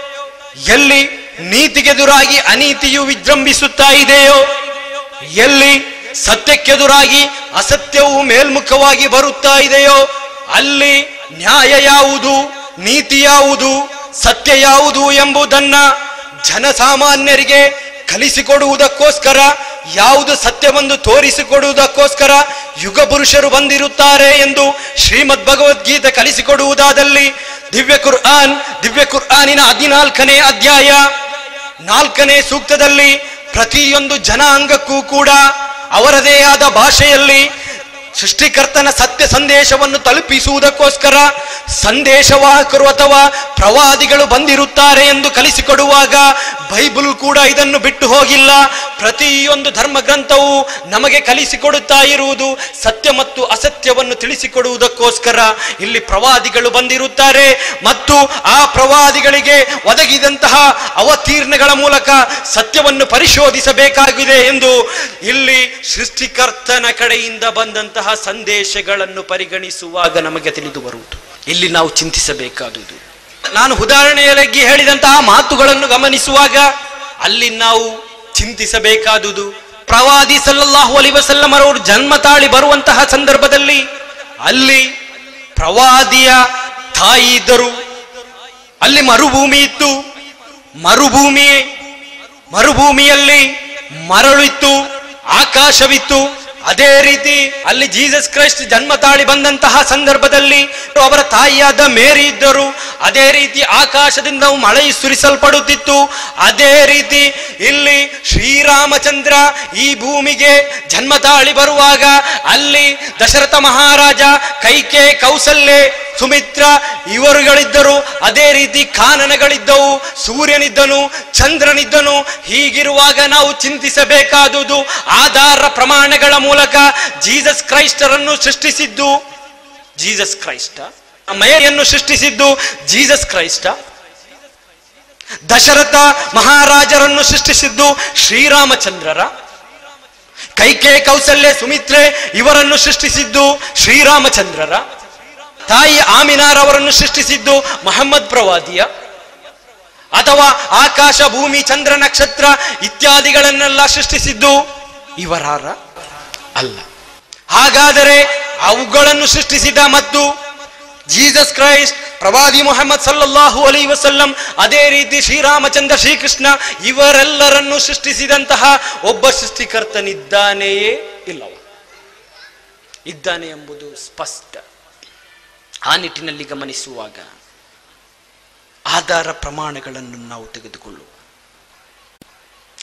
ಎಲ್ಲಿ ನೀತಿಗೆದುರಾಗಿ ಅನೀತಿಯು ವಿಜೃಂಭಿಸುತ್ತಾ ಇದೆಯೋ ಎಲ್ಲಿ ಸತ್ಯಕ್ಕೆದುರಾಗಿ ಅಸತ್ಯವು ಮೇಲ್ಮುಖವಾಗಿ ಬರುತ್ತಾ ಇದೆಯೋ ಅಲ್ಲಿ ನ್ಯಾಯ ಯಾವುದು ನೀತಿ ಯಾವುದು ಸತ್ಯ ಯಾವುದು ಎಂಬುದನ್ನ ಜನಸಾಮಾನ್ಯರಿಗೆ ಕಲಿಸಿಕೊಡುವುದಕ್ಕೋಸ್ಕರ ಯಾವುದು ಸತ್ಯವೆಂದು ತೋರಿಸಿಕೊಡುವುದಕ್ಕೋಸ್ಕರ ಯುಗ ಪುರುಷರು ಬಂದಿರುತ್ತಾರೆ ಎಂದು ಶ್ರೀಮದ್ ಭಗವದ್ಗೀತೆ ಕಲಿಸಿಕೊಡುವುದಾದಲ್ಲಿ ದಿವ್ಯ ಕುರ್ಆನ್ ದಿವ್ಯ ಕುರ್ಆನಿನ ಹದಿನಾಲ್ಕನೇ ಅಧ್ಯಾಯ ನಾಲ್ಕನೇ ಸೂಕ್ತದಲ್ಲಿ ಪ್ರತಿಯೊಂದು ಜನಾಂಗಕ್ಕೂ ಕೂಡ ಅವರದೇ ಆದ ಭಾಷೆಯಲ್ಲಿ ಸೃಷ್ಟಿಕರ್ತನ ಸತ್ಯ ಸಂದೇಶವನ್ನು ತಲುಪಿಸುವುದಕ್ಕೋಸ್ಕರ ಸಂದೇಶವಾಹಕರು ಅಥವಾ ಪ್ರವಾದಿಗಳು ಬಂದಿರುತ್ತಾರೆ ಎಂದು ಕಲಿಸಿಕೊಡುವಾಗ ಬೈಬಲ್ ಕೂಡ ಇದನ್ನು ಬಿಟ್ಟು ಹೋಗಿಲ್ಲ ಪ್ರತಿಯೊಂದು ಧರ್ಮ ಗ್ರಂಥವು ನಮಗೆ ಕಲಿಸಿಕೊಡುತ್ತಾ ಇರುವುದು ಸತ್ಯ ಮತ್ತು ಅಸತ್ಯವನ್ನು ತಿಳಿಸಿಕೊಡುವುದಕ್ಕೋಸ್ಕರ ಇಲ್ಲಿ ಪ್ರವಾದಿಗಳು ಬಂದಿರುತ್ತಾರೆ ಮತ್ತು ಆ ಪ್ರವಾದಿಗಳಿಗೆ ಒದಗಿದಂತಹ ಅವತೀರ್ಣಗಳ ಮೂಲಕ ಸತ್ಯವನ್ನು ಪರಿಶೋಧಿಸಬೇಕಾಗಿದೆ ಎಂದು ಇಲ್ಲಿ ಸೃಷ್ಟಿಕರ್ತನ ಕಡೆಯಿಂದ ಬಂದಂತಹ ಸಂದೇಶಗಳನ್ನು ಪರಿಗಣಿಸುವಾಗ ನಮಗೆ ತಿಳಿದು ಬರುವುದು ಇಲ್ಲಿ ನಾವು ಚಿಂತಿಸಬೇಕಾದುದು ನಾನು ಉದಾಹರಣೆಯಾಗಿ ಹೇಳಿದಂತಹ ಮಾತುಗಳನ್ನು ಗಮನಿಸುವಾಗ ಅಲ್ಲಿ ನಾವು ಚಿಂತಿಸಬೇಕಾದುದು ಪ್ರವಾದಿ ಸಲ್ಲಲ್ಲಾಹು ಅಲಿ ವಸಲ್ಲಮರವರು ಜನ್ಮ ತಾಳಿ ಬರುವಂತಹ ಸಂದರ್ಭದಲ್ಲಿ ಅಲ್ಲಿ ಪ್ರವಾದಿಯ ತಾಯಿ ಇದ್ದರು ಅಲ್ಲಿ ಮರುಭೂಮಿ ಇತ್ತು ಮರುಭೂಮಿ ಮರುಭೂಮಿಯಲ್ಲಿ ಮರಳು ಇತ್ತು ಆಕಾಶವಿತ್ತು ಅದೇ ರೀತಿ ಅಲ್ಲಿ ಜೀಸಸ್ ಕ್ರೈಸ್ಟ್ ಜನ್ಮ ತಾಳಿ ಬಂದಂತಹ ಸಂದರ್ಭದಲ್ಲಿ ಅವರ ತಾಯಿಯಾದ ಮೇರಿ ಇದ್ದರು ಅದೇ ರೀತಿ ಆಕಾಶದಿಂದ ಮಳೆ ಸುರಿಸಲ್ಪಡುತ್ತಿತ್ತು ಅದೇ ರೀತಿ ಇಲ್ಲಿ ಶ್ರೀರಾಮಚಂದ್ರ ಈ ಭೂಮಿಗೆ ಜನ್ಮ ತಾಳಿ ಬರುವಾಗ ಅಲ್ಲಿ ದಶರಥ ಮಹಾರಾಜ ಕೈಕೆ ಕೌಸಲ್ಯೆ ಸುಮಿತ್ರ ಇವರುಗಳಿದ್ದರು ಅದೇ ರೀತಿ ಕಾನನಗಳಿದ್ದವು ಸೂರ್ಯನಿದ್ದನು ಚಂದ್ರನಿದ್ದನು ಹೀಗಿರುವಾಗ ನಾವು ಚಿಂತಿಸಬೇಕಾದುದು ಆಧಾರ ಪ್ರಮಾಣಗಳ ಮೂಲಕ ಜೀಸಸ್ ಕ್ರೈಸ್ಟರನ್ನು ಸೃಷ್ಟಿಸಿದ್ದು ಜೀಸಸ್ ಕ್ರೈಸ್ಟ ಮೇರಿಯನ್ನು ಸೃಷ್ಟಿಸಿದ್ದು ಜೀಸಸ್ ಕ್ರೈಸ್ಟ ದಶರಥ ಮಹಾರಾಜರನ್ನು ಸೃಷ್ಟಿಸಿದ್ದು ಶ್ರೀರಾಮಚಂದ್ರರ ಕೈಕೆ ಕೌಸಲ್ಯ ಸುಮಿತ್ರೆ ಇವರನ್ನು ಸೃಷ್ಟಿಸಿದ್ದು ಶ್ರೀರಾಮಚಂದ್ರರ ತಾಯಿ ಆಮಿನಾರ್ ಅವರನ್ನು ಸೃಷ್ಟಿಸಿದ್ದು ಮಹಮ್ಮದ್ ಪ್ರವಾದಿಯ ಅಥವಾ ಆಕಾಶ ಭೂಮಿ ಚಂದ್ರ ನಕ್ಷತ್ರ ಇತ್ಯಾದಿಗಳನ್ನೆಲ್ಲ ಸೃಷ್ಟಿಸಿದ್ದು ಇವರಾರ ಅಲ್ಲ ಹಾಗಾದರೆ ಅವುಗಳನ್ನು ಸೃಷ್ಟಿಸಿದ ಮತ್ತು ಜೀಸಸ್ ಕ್ರೈಸ್ಟ್ ಪ್ರವಾದಿ ಮೊಹಮ್ಮದ್ ಸಲ್ಲಲ್ಲಾಹು ಅಲೈ ವಸಲ್ಲಂ ಅದೇ ರೀತಿ ಶ್ರೀರಾಮಚಂದ್ರ ಶ್ರೀಕೃಷ್ಣ ಇವರೆಲ್ಲರನ್ನು ಸೃಷ್ಟಿಸಿದಂತಹ ಒಬ್ಬ ಸೃಷ್ಟಿಕರ್ತನಿದ್ದಾನೆಯೇ ಇಲ್ಲವ ಇದ್ದಾನೆ ಎಂಬುದು ಸ್ಪಷ್ಟ ಆ ನಿಟ್ಟಿನಲ್ಲಿ ಗಮನಿಸುವಾಗ ಆಧಾರ ಪ್ರಮಾಣಗಳನ್ನು ನಾವು ತೆಗೆದುಕೊಳ್ಳುವ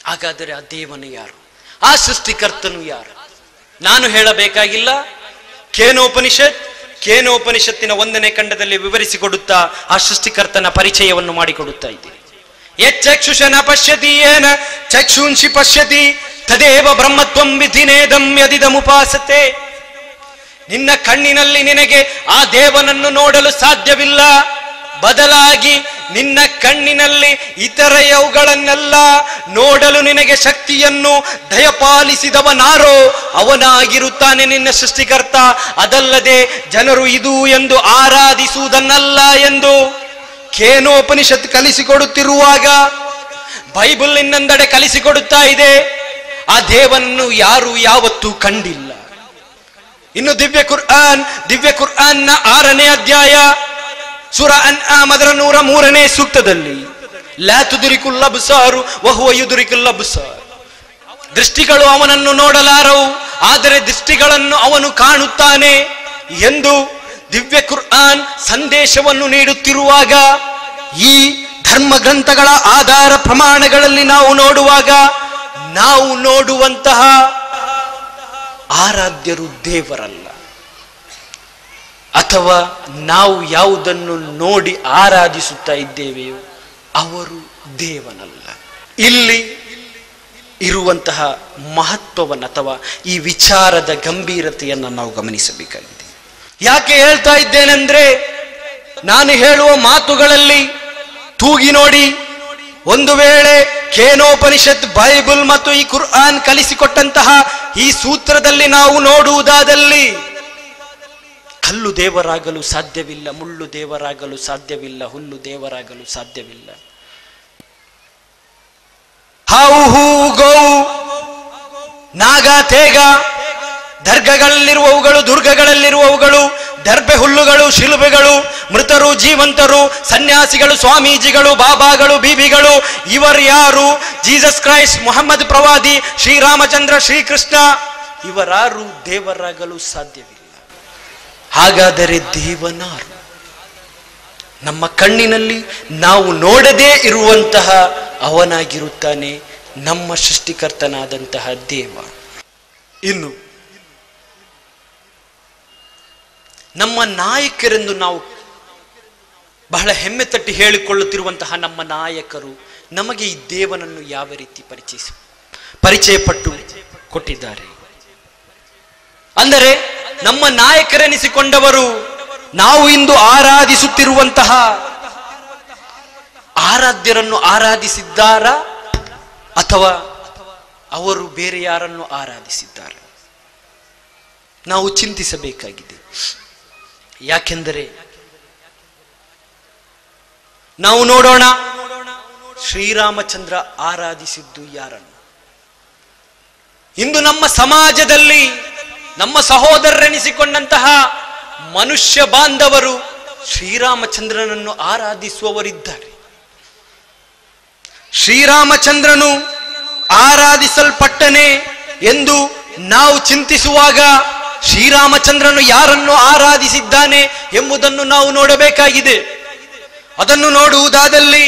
ಹಾಗಾದರೆ ಆ ದೇವನು ಯಾರು ಆ ಸೃಷ್ಟಿಕರ್ತನು ಯಾರು ನಾನು ಹೇಳಬೇಕಾಗಿಲ್ಲ ಕೇನೋಪನಿಷತ್ ಕೇನೋಪನಿಷತ್ತಿನ ಒಂದನೇ ಖಂಡದಲ್ಲಿ ವಿವರಿಸಿಕೊಡುತ್ತಾ ಆ ಸೃಷ್ಟಿಕರ್ತನ ಪರಿಚಯವನ್ನು ಮಾಡಿಕೊಡುತ್ತಾ ಇದ್ದೀನಿ ಯಚ್ಚಕ್ಷುಷನ ಪಶ್ಯತಿ ಏನ ಚಕ್ಷುಂಶಿ ಪಶ್ಯತಿ ತದೇವ ಬ್ರಹ್ಮತ್ವಂ ವಿಧಿನೇದಂ ಯದಿದಮುಪಾಸತೆ ನಿನ್ನ ಕಣ್ಣಿನಲ್ಲಿ ನಿನಗೆ ಆ ದೇವನನ್ನು ನೋಡಲು ಸಾಧ್ಯವಿಲ್ಲ ಬದಲಾಗಿ ನಿನ್ನ ಕಣ್ಣಿನಲ್ಲಿ ಇತರೆಯವುಗಳನ್ನೆಲ್ಲ ನೋಡಲು ನಿನಗೆ ಶಕ್ತಿಯನ್ನು ದಯಪಾಲಿಸಿದವನಾರೋ ಅವನಾಗಿರುತ್ತಾನೆ ನಿನ್ನ ಸೃಷ್ಟಿಕರ್ತ ಅದಲ್ಲದೆ ಜನರು ಇದು ಎಂದು ಆರಾಧಿಸುವುದನ್ನಲ್ಲ ಎಂದು ಕೇನೋಪನಿಷತ್ ಕಲಿಸಿಕೊಡುತ್ತಿರುವಾಗ ಬೈಬಲ್ ಇನ್ನೊಂದೆಡೆ ಕಲಿಸಿಕೊಡುತ್ತಾ ಇದೆ ಆ ದೇವನನ್ನು ಯಾರು ಯಾವತ್ತೂ ಕಂಡಿಲ್ಲ ಇನ್ನು ದಿವ್ಯ ಕುರ್ಆನ್ ದಿವ್ಯ ಕುರ್ಆನ್ನ ಆರನೇ ಅಧ್ಯಾಯ ಸುರ ಅನ್ ಅದರ ನೂರ ಮೂರನೇ ಸೂಕ್ತದಲ್ಲಿ ಲಾ ತುದುರಿಕುಲ್ಲ ಬುಸಾರು ವಹುವ ಯುದುರಿಕುಲ್ಲ ಬುಸಾರ್ ದೃಷ್ಟಿಗಳು ಅವನನ್ನು ನೋಡಲಾರವು ಆದರೆ ದೃಷ್ಟಿಗಳನ್ನು ಅವನು ಕಾಣುತ್ತಾನೆ ಎಂದು ದಿವ್ಯ ಕುರ್ಆನ್ ಸಂದೇಶವನ್ನು ನೀಡುತ್ತಿರುವಾಗ ಈ ಧರ್ಮ ಗ್ರಂಥಗಳ ಆಧಾರ ಪ್ರಮಾಣಗಳಲ್ಲಿ ನಾವು ನೋಡುವಾಗ ನಾವು ನೋಡುವಂತಹ ಆರಾಧ್ಯರು ದೇವರಲ್ಲ ಅಥವಾ ನಾವು ಯಾವುದನ್ನು ನೋಡಿ ಆರಾಧಿಸುತ್ತಾ ಇದ್ದೇವೆಯೋ ಅವರು ದೇವನಲ್ಲ ಇಲ್ಲಿ ಇರುವಂತಹ ಮಹತ್ವವನ್ನು ಅಥವಾ ಈ ವಿಚಾರದ ಗಂಭೀರತೆಯನ್ನು ನಾವು ಗಮನಿಸಬೇಕಾಗಿದೆ ಯಾಕೆ ಹೇಳ್ತಾ ಇದ್ದೇನೆಂದ್ರೆ ನಾನು ಹೇಳುವ ಮಾತುಗಳಲ್ಲಿ ತೂಗಿ ನೋಡಿ ಒಂದು ವೇಳೆ ಕೇನೋಪನಿಷತ್ ಬೈಬಲ್ ಮತ್ತು ಈ ಕುರ್ಆನ್ ಕಲಿಸಿಕೊಟ್ಟಂತಹ ಈ ಸೂತ್ರದಲ್ಲಿ ನಾವು ನೋಡುವುದಾದಲ್ಲಿ ಕಲ್ಲು ದೇವರಾಗಲು ಸಾಧ್ಯವಿಲ್ಲ ಮುಳ್ಳು ದೇವರಾಗಲು ಸಾಧ್ಯವಿಲ್ಲ ಹುಲ್ಲು ದೇವರಾಗಲು ಸಾಧ್ಯವಿಲ್ಲ ಹಾವು ಹೂವು ಗೋವು ನಾಗ ತೇಗ ದರ್ಗಗಳಲ್ಲಿರುವವುಗಳು ದುರ್ಗಗಳಲ್ಲಿರುವವುಗಳು ದರ್ಬೆ ಹುಲ್ಲುಗಳು ಶಿಲುಬೆಗಳು ಮೃತರು ಜೀವಂತರು ಸನ್ಯಾಸಿಗಳು ಸ್ವಾಮೀಜಿಗಳು ಬಾಬಾಗಳು ಬೀಬಿಗಳು ಇವರ್ಯಾರು ಜೀಸಸ್ ಕ್ರೈಸ್ಟ್ ಮೊಹಮ್ಮದ್ ಪ್ರವಾದಿ ಶ್ರೀರಾಮಚಂದ್ರ ಶ್ರೀಕೃಷ್ಣ ಇವರಾರು ದೇವರಾಗಲು ಸಾಧ್ಯವಿಲ್ಲ ಹಾಗಾದರೆ ದೇವನಾರು ನಮ್ಮ ಕಣ್ಣಿನಲ್ಲಿ ನಾವು ನೋಡದೇ ಇರುವಂತಹ ಅವನಾಗಿರುತ್ತಾನೆ ನಮ್ಮ ಸೃಷ್ಟಿಕರ್ತನಾದಂತಹ ದೇವ ಇನ್ನು ನಮ್ಮ ನಾಯಕರೆಂದು ನಾವು ಬಹಳ ಹೆಮ್ಮೆ ತಟ್ಟಿ ಹೇಳಿಕೊಳ್ಳುತ್ತಿರುವಂತಹ ನಮ್ಮ ನಾಯಕರು ನಮಗೆ ಈ ದೇವನನ್ನು ಯಾವ ರೀತಿ ಪರಿಚಯಿಸಿ ಪರಿಚಯಪಟ್ಟು ಕೊಟ್ಟಿದ್ದಾರೆ ಅಂದರೆ ನಮ್ಮ ನಾಯಕರೆನಿಸಿಕೊಂಡವರು ನಾವು ಇಂದು ಆರಾಧಿಸುತ್ತಿರುವಂತಹ ಆರಾಧ್ಯರನ್ನು ಆರಾಧಿಸಿದ್ದಾರಾ ಅಥವಾ ಅವರು ಬೇರೆ ಯಾರನ್ನು ಆರಾಧಿಸಿದ್ದಾರೆ ನಾವು ಚಿಂತಿಸಬೇಕಾಗಿದೆ ಯಾಕೆಂದರೆ ನಾವು ನೋಡೋಣ ಶ್ರೀರಾಮಚಂದ್ರ ಆರಾಧಿಸಿದ್ದು ಯಾರನ್ನು ಇಂದು ನಮ್ಮ ಸಮಾಜದಲ್ಲಿ ನಮ್ಮ ಸಹೋದರರೆನಿಸಿಕೊಂಡಂತಹ ಮನುಷ್ಯ ಬಾಂಧವರು ಶ್ರೀರಾಮಚಂದ್ರನನ್ನು ಆರಾಧಿಸುವವರಿದ್ದಾರೆ ಶ್ರೀರಾಮಚಂದ್ರನು ಆರಾಧಿಸಲ್ಪಟ್ಟನೆ ಎಂದು ನಾವು ಚಿಂತಿಸುವಾಗ ಶ್ರೀರಾಮಚಂದ್ರನು ಯಾರನ್ನು ಆರಾಧಿಸಿದ್ದಾನೆ ಎಂಬುದನ್ನು ನಾವು ನೋಡಬೇಕಾಗಿದೆ ಅದನ್ನು ನೋಡುವುದಾದಲ್ಲಿ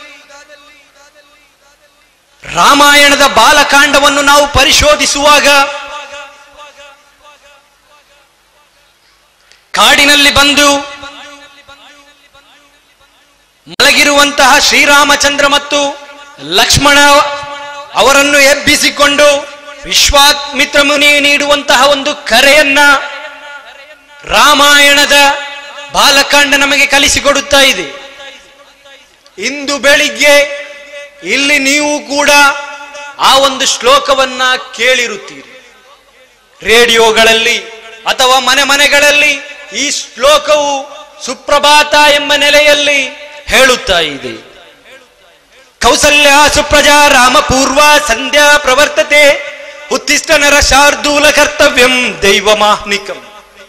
ರಾಮಾಯಣದ ಬಾಲಕಾಂಡವನ್ನು ನಾವು ಪರಿಶೋಧಿಸುವಾಗ ಕಾಡಿನಲ್ಲಿ ಬಂದು ಮಲಗಿರುವಂತಹ ಶ್ರೀರಾಮಚಂದ್ರ ಮತ್ತು ಲಕ್ಷ್ಮಣ ಅವರನ್ನು ಎಬ್ಬಿಸಿಕೊಂಡು ವಿಶ್ವಾಮಿತ್ರ ಮುನಿ ನೀಡುವಂತಹ ಒಂದು ಕರೆಯನ್ನ ರಾಮಾಯಣದ ಬಾಲಕಾಂಡ ನಮಗೆ ಕಲಿಸಿಕೊಡುತ್ತಾ ಇದೆ ಇಂದು ಬೆಳಿಗ್ಗೆ ಇಲ್ಲಿ ನೀವು ಕೂಡ ಆ ಒಂದು ಶ್ಲೋಕವನ್ನ ಕೇಳಿರುತ್ತೀರಿ ರೇಡಿಯೋಗಳಲ್ಲಿ ಅಥವಾ ಮನೆ ಮನೆಗಳಲ್ಲಿ ಈ ಶ್ಲೋಕವು ಸುಪ್ರಭಾತ ಎಂಬ ನೆಲೆಯಲ್ಲಿ ಹೇಳುತ್ತಾ ಇದೆ ಕೌಸಲ್ಯ ಸುಪ್ರಜಾ ರಾಮ ಪೂರ್ವ ಸಂಧ್ಯಾ ಪ್ರವರ್ತತೆ ಉತ್ತಿಷ್ಟ ನರ ಶಾರ್ದೂಲ ಕರ್ತವ್ಯಂ ದೈವ ಮಾಹ್ನಿಕಂ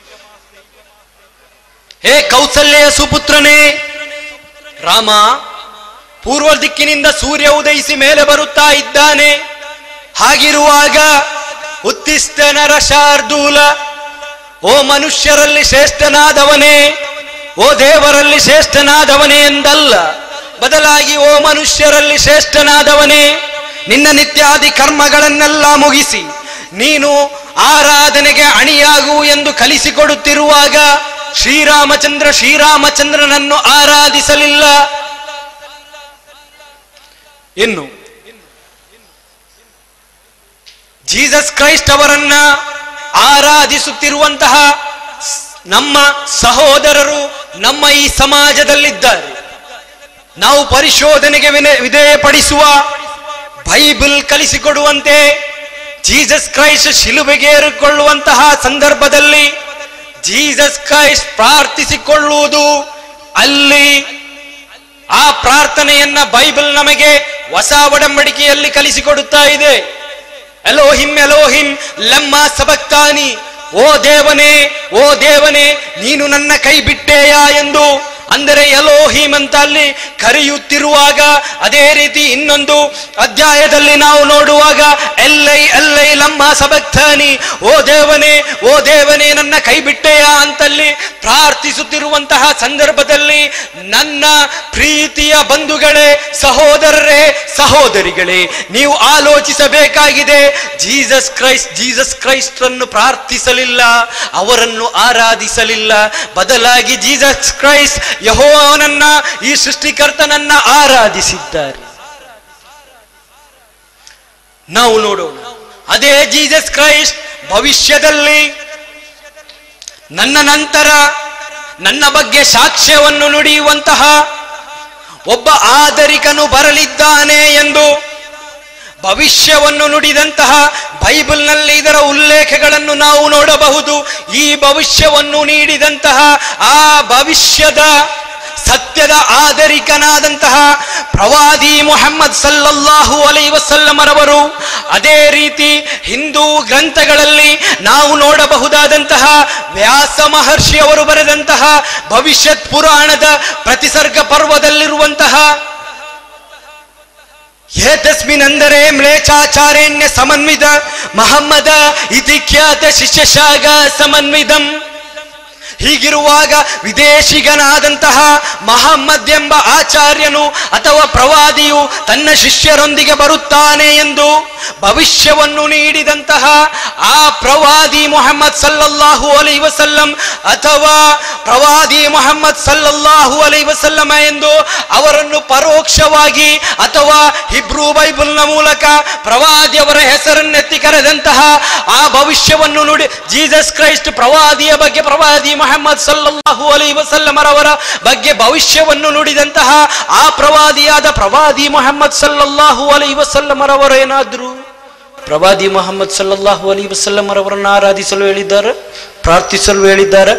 ಹೇ ಕೌಸಲ್ಯ ಸುಪುತ್ರನೇ ರಾಮ ಪೂರ್ವ ದಿಕ್ಕಿನಿಂದ ಸೂರ್ಯ ಉದಯಿಸಿ ಮೇಲೆ ಬರುತ್ತಾ ಇದ್ದಾನೆ ಹಾಗಿರುವಾಗ ಉತ್ತಿಷ್ಟ ನರ ಶಾರ್ದೂಲ ಓ ಮನುಷ್ಯರಲ್ಲಿ ಶ್ರೇಷ್ಠನಾದವನೇ ಓ ದೇವರಲ್ಲಿ ಶ್ರೇಷ್ಠನಾದವನೇ ಎಂದಲ್ಲ ಬದಲಾಗಿ ಓ ಮನುಷ್ಯರಲ್ಲಿ ಶ್ರೇಷ್ಠನಾದವನೇ ನಿನ್ನ ನಿತ್ಯಾದಿ ಕರ್ಮಗಳನ್ನೆಲ್ಲ ಮುಗಿಸಿ ನೀನು ಆರಾಧನೆಗೆ ಅಣಿಯಾಗು ಎಂದು ಕಲಿಸಿಕೊಡುತ್ತಿರುವಾಗ ಶ್ರೀರಾಮಚಂದ್ರ ಶ್ರೀರಾಮಚಂದ್ರನನ್ನು ಆರಾಧಿಸಲಿಲ್ಲ ಇನ್ನು ಜೀಸಸ್ ಕ್ರೈಸ್ಟ್ ಅವರನ್ನ ಆರಾಧಿಸುತ್ತಿರುವಂತಹ ಸ್- ನಮ್ಮ ಸಹೋದರರು ನಮ್ಮ ಈ ಸಮಾಜದಲ್ಲಿದ್ದಾರೆ ನಾವು ಪರಿಶೋಧನೆಗೆ ವಿನೆ- ವಿಧೇಯಪಡಿಸುವ ಬೈಬಲ್ ಕಲಿಸಿಕೊಡುವಂತೆ ಜೀಸಸ್ ಕ್ರೈಸ್ಟ್ ಶಿಲುಬೆಗೇರಿಕೊಳ್ಳುವಂತಹ ಸಂದರ್ಭದಲ್ಲಿ ಜೀಸಸ್ ಕ್ರೈಸ್ಟ್ ಪ್ರಾರ್ಥಿಸಿಕೊಳ್ಳುವುದು ಅಲ್ಲಿ ಆ ಪ್ರಾರ್ಥನೆಯನ್ನ ಬೈಬಲ್ ನಮಗೆ ಹೊಸ ಒಡಂಬಡಿಕೆಯಲ್ಲಿ ಕಲಿಸಿಕೊಡುತ್ತಾ ಇದೆ ಎಲೋಹಿಂ ಎಲೋಹಿಂ ಲಮ್ಮ ಸಬಕ್ತಾನಿ ಓ ದೇವನೇ ಓ ದೇವನೇ ನೀನು ನನ್ನ ಕೈ ಬಿಟ್ಟೇಯಾ ಎಂದು ಅಂದರೆ ಎಲೋಹಿಂ ಅಂತ ಅಲ್ಲಿ ಕರೆಯುತ್ತಿರುವಾಗ ಅದೇ ರೀತಿ ಇನ್ನೊಂದು ಅಧ್ಯಾಯದಲ್ಲಿ ನಾವು ನೋಡುವಾಗ ಎಲ್ಲೈ ಎಲ್ಲೈ ಲಮ್ಮ ಸಬಕ್ತಾನಿ ಓ ದೇವನೇ ಓ ದೇವನೇ ನನ್ನ ಕೈ ಬಿಟ್ಟೆಯಾ ಅಂತಲ್ಲಿ ಪ್ರಾರ್ಥಿಸುತ್ತಿರುವಂತಹ ಸಂದರ್ಭದಲ್ಲಿ ನನ್ನ ಪ್ರೀತಿಯ ಬಂಧುಗಳೇ ಸಹೋದರರೇ ಸಹೋದರಿಗಳೇ ನೀವು ಆಲೋಚಿಸಬೇಕಾಗಿದೆ ಜೀಸಸ್ ಕ್ರೈಸ್ಟ್ ಜೀಸಸ್ ಕ್ರೈಸ್ಟ್ ಅನ್ನು ಪ್ರಾರ್ಥಿಸಲಿಲ್ಲ ಅವರನ್ನು ಆರಾಧಿಸಲಿಲ್ಲ ಬದಲಾಗಿ ಜೀಸಸ್ ಕ್ರೈಸ್ಟ್ ಯಹೋವನನ್ನ ಈ ಸೃಷ್ಟಿಕರ್ತನನ್ನ ಆರಾಧಿಸಿದ್ದಾರೆ ನಾವು ನೋಡೋಣ ಅದೇ ಜೀಸಸ್ ಕ್ರೈಸ್ಟ್ ಭವಿಷ್ಯದಲ್ಲಿ ನನ್ನ ನಂತರ ನನ್ನ ಬಗ್ಗೆ ಸಾಕ್ಷ್ಯವನ್ನು ನುಡಿಯುವಂತಹ ಒಬ್ಬ ಆದರಿಕನು ಬರಲಿದ್ದಾನೆ ಎಂದು ಭವಿಷ್ಯವನ್ನು ನುಡಿದಂತಹ ಬೈಬಲ್ನಲ್ಲಿ ಇದರ ಉಲ್ಲೇಖಗಳನ್ನು ನಾವು ನೋಡಬಹುದು ಈ ಭವಿಷ್ಯವನ್ನು ನೀಡಿದಂತಹ ಆ ಭವಿಷ್ಯದ ಸತ್ಯದ ಆದರಿಕನಾದಂತಹ ಪ್ರವಾದಿ ಮೊಹಮ್ಮದ್ ಸಲ್ಲಲ್ಲಾಹು ಅಲೈ ವಸಲ್ಲಮರವರು ಅದೇ ರೀತಿ ಹಿಂದೂ ಗ್ರಂಥಗಳಲ್ಲಿ ನಾವು ನೋಡಬಹುದಾದಂತಹ ವ್ಯಾಸ ಮಹರ್ಷಿಯವರು ಬರೆದಂತಹ ಭವಿಷ್ಯತ್ ಪುರಾಣದ ಪ್ರತಿಸರ್ಗ ಪರ್ವದಲ್ಲಿರುವಂತಹ ಏತಸ್ಮಿನೆಂದರೆ ಮ್ಲೇಚ್ಛಾಚಾರ್ಯನ್ಯ ಸಮನ್ವಿತ ಮಹಮ್ಮದ ಇತಿ ಖ್ಯಾತ ಶಿಷ್ಯಶಾಗ ಸಮನ್ವಿತಂ ಹೀಗಿರುವಾಗ ವಿದೇಶಿಗನಾದಂತಹ ಮಹಮ್ಮದ್ ಎಂಬ ಆಚಾರ್ಯನು ಅಥವಾ ಪ್ರವಾದಿಯು ತನ್ನ ಶಿಷ್ಯರೊಂದಿಗೆ ಬರುತ್ತಾನೆ ಎಂದು ಭವಿಷ್ಯವನ್ನು ನೀಡಿದಂತಹ ಆ ಪ್ರವಾದಿ ಮೊಹಮ್ಮದ್ ಸಲ್ಲಲ್ಲಾಹು ಅಲೈ ವಸಲ್ಲಂ ಅಥವಾ ಪ್ರವಾದಿ ಮೊಹಮ್ಮದ್ ಸಲ್ಲಲ್ಲಾಹು ಅಲೈ ವಸಲ್ಲಮ ಎಂದು ಅವರನ್ನು ಪರೋಕ್ಷವಾಗಿ ಅಥವಾ ಹಿಬ್ರೂ ಬೈಬಲ್ನ ಮೂಲಕ ಪ್ರವಾದಿಯವರ ಹೆಸರನ್ನೆತ್ತಿ ಕರೆದಂತಹ ಆ ಭವಿಷ್ಯವನ್ನು ನುಡಿ ಜೀಸಸ್ ಕ್ರೈಸ್ಟ್ ಪ್ರವಾದಿಯ ಬಗ್ಗೆ ಪ್ರವಾದಿ ಮೊಹಮ್ಮದ್ ಸಲ್ಲಲ್ಲಾಹು ಅಲೈ ವಸಲ್ಲಮರವರ ಬಗ್ಗೆ ಭವಿಷ್ಯವನ್ನು ನುಡಿದಂತಹ ಆ ಪ್ರವಾದಿಯಾದ ಪ್ರವಾದಿ ಮೊಹಮ್ಮದ್ ಸಲ್ಲಲ್ಲಾಹು ಅಲೈ ವಸಲ್ಲಮರವರೇನಾದ್ರು ಪ್ರವಾದಿ ಮೊಹಮ್ಮದ್ ಸಲ್ಲಲ್ಲಾಹು ಅಲೈ ವಸಲ್ಲಮರವರನ್ನು ಆರಾಧಿಸಲು ಹೇಳಿದ್ದಾರೆ ಪ್ರಾರ್ಥಿಸಲು ಹೇಳಿದ್ದಾರೆ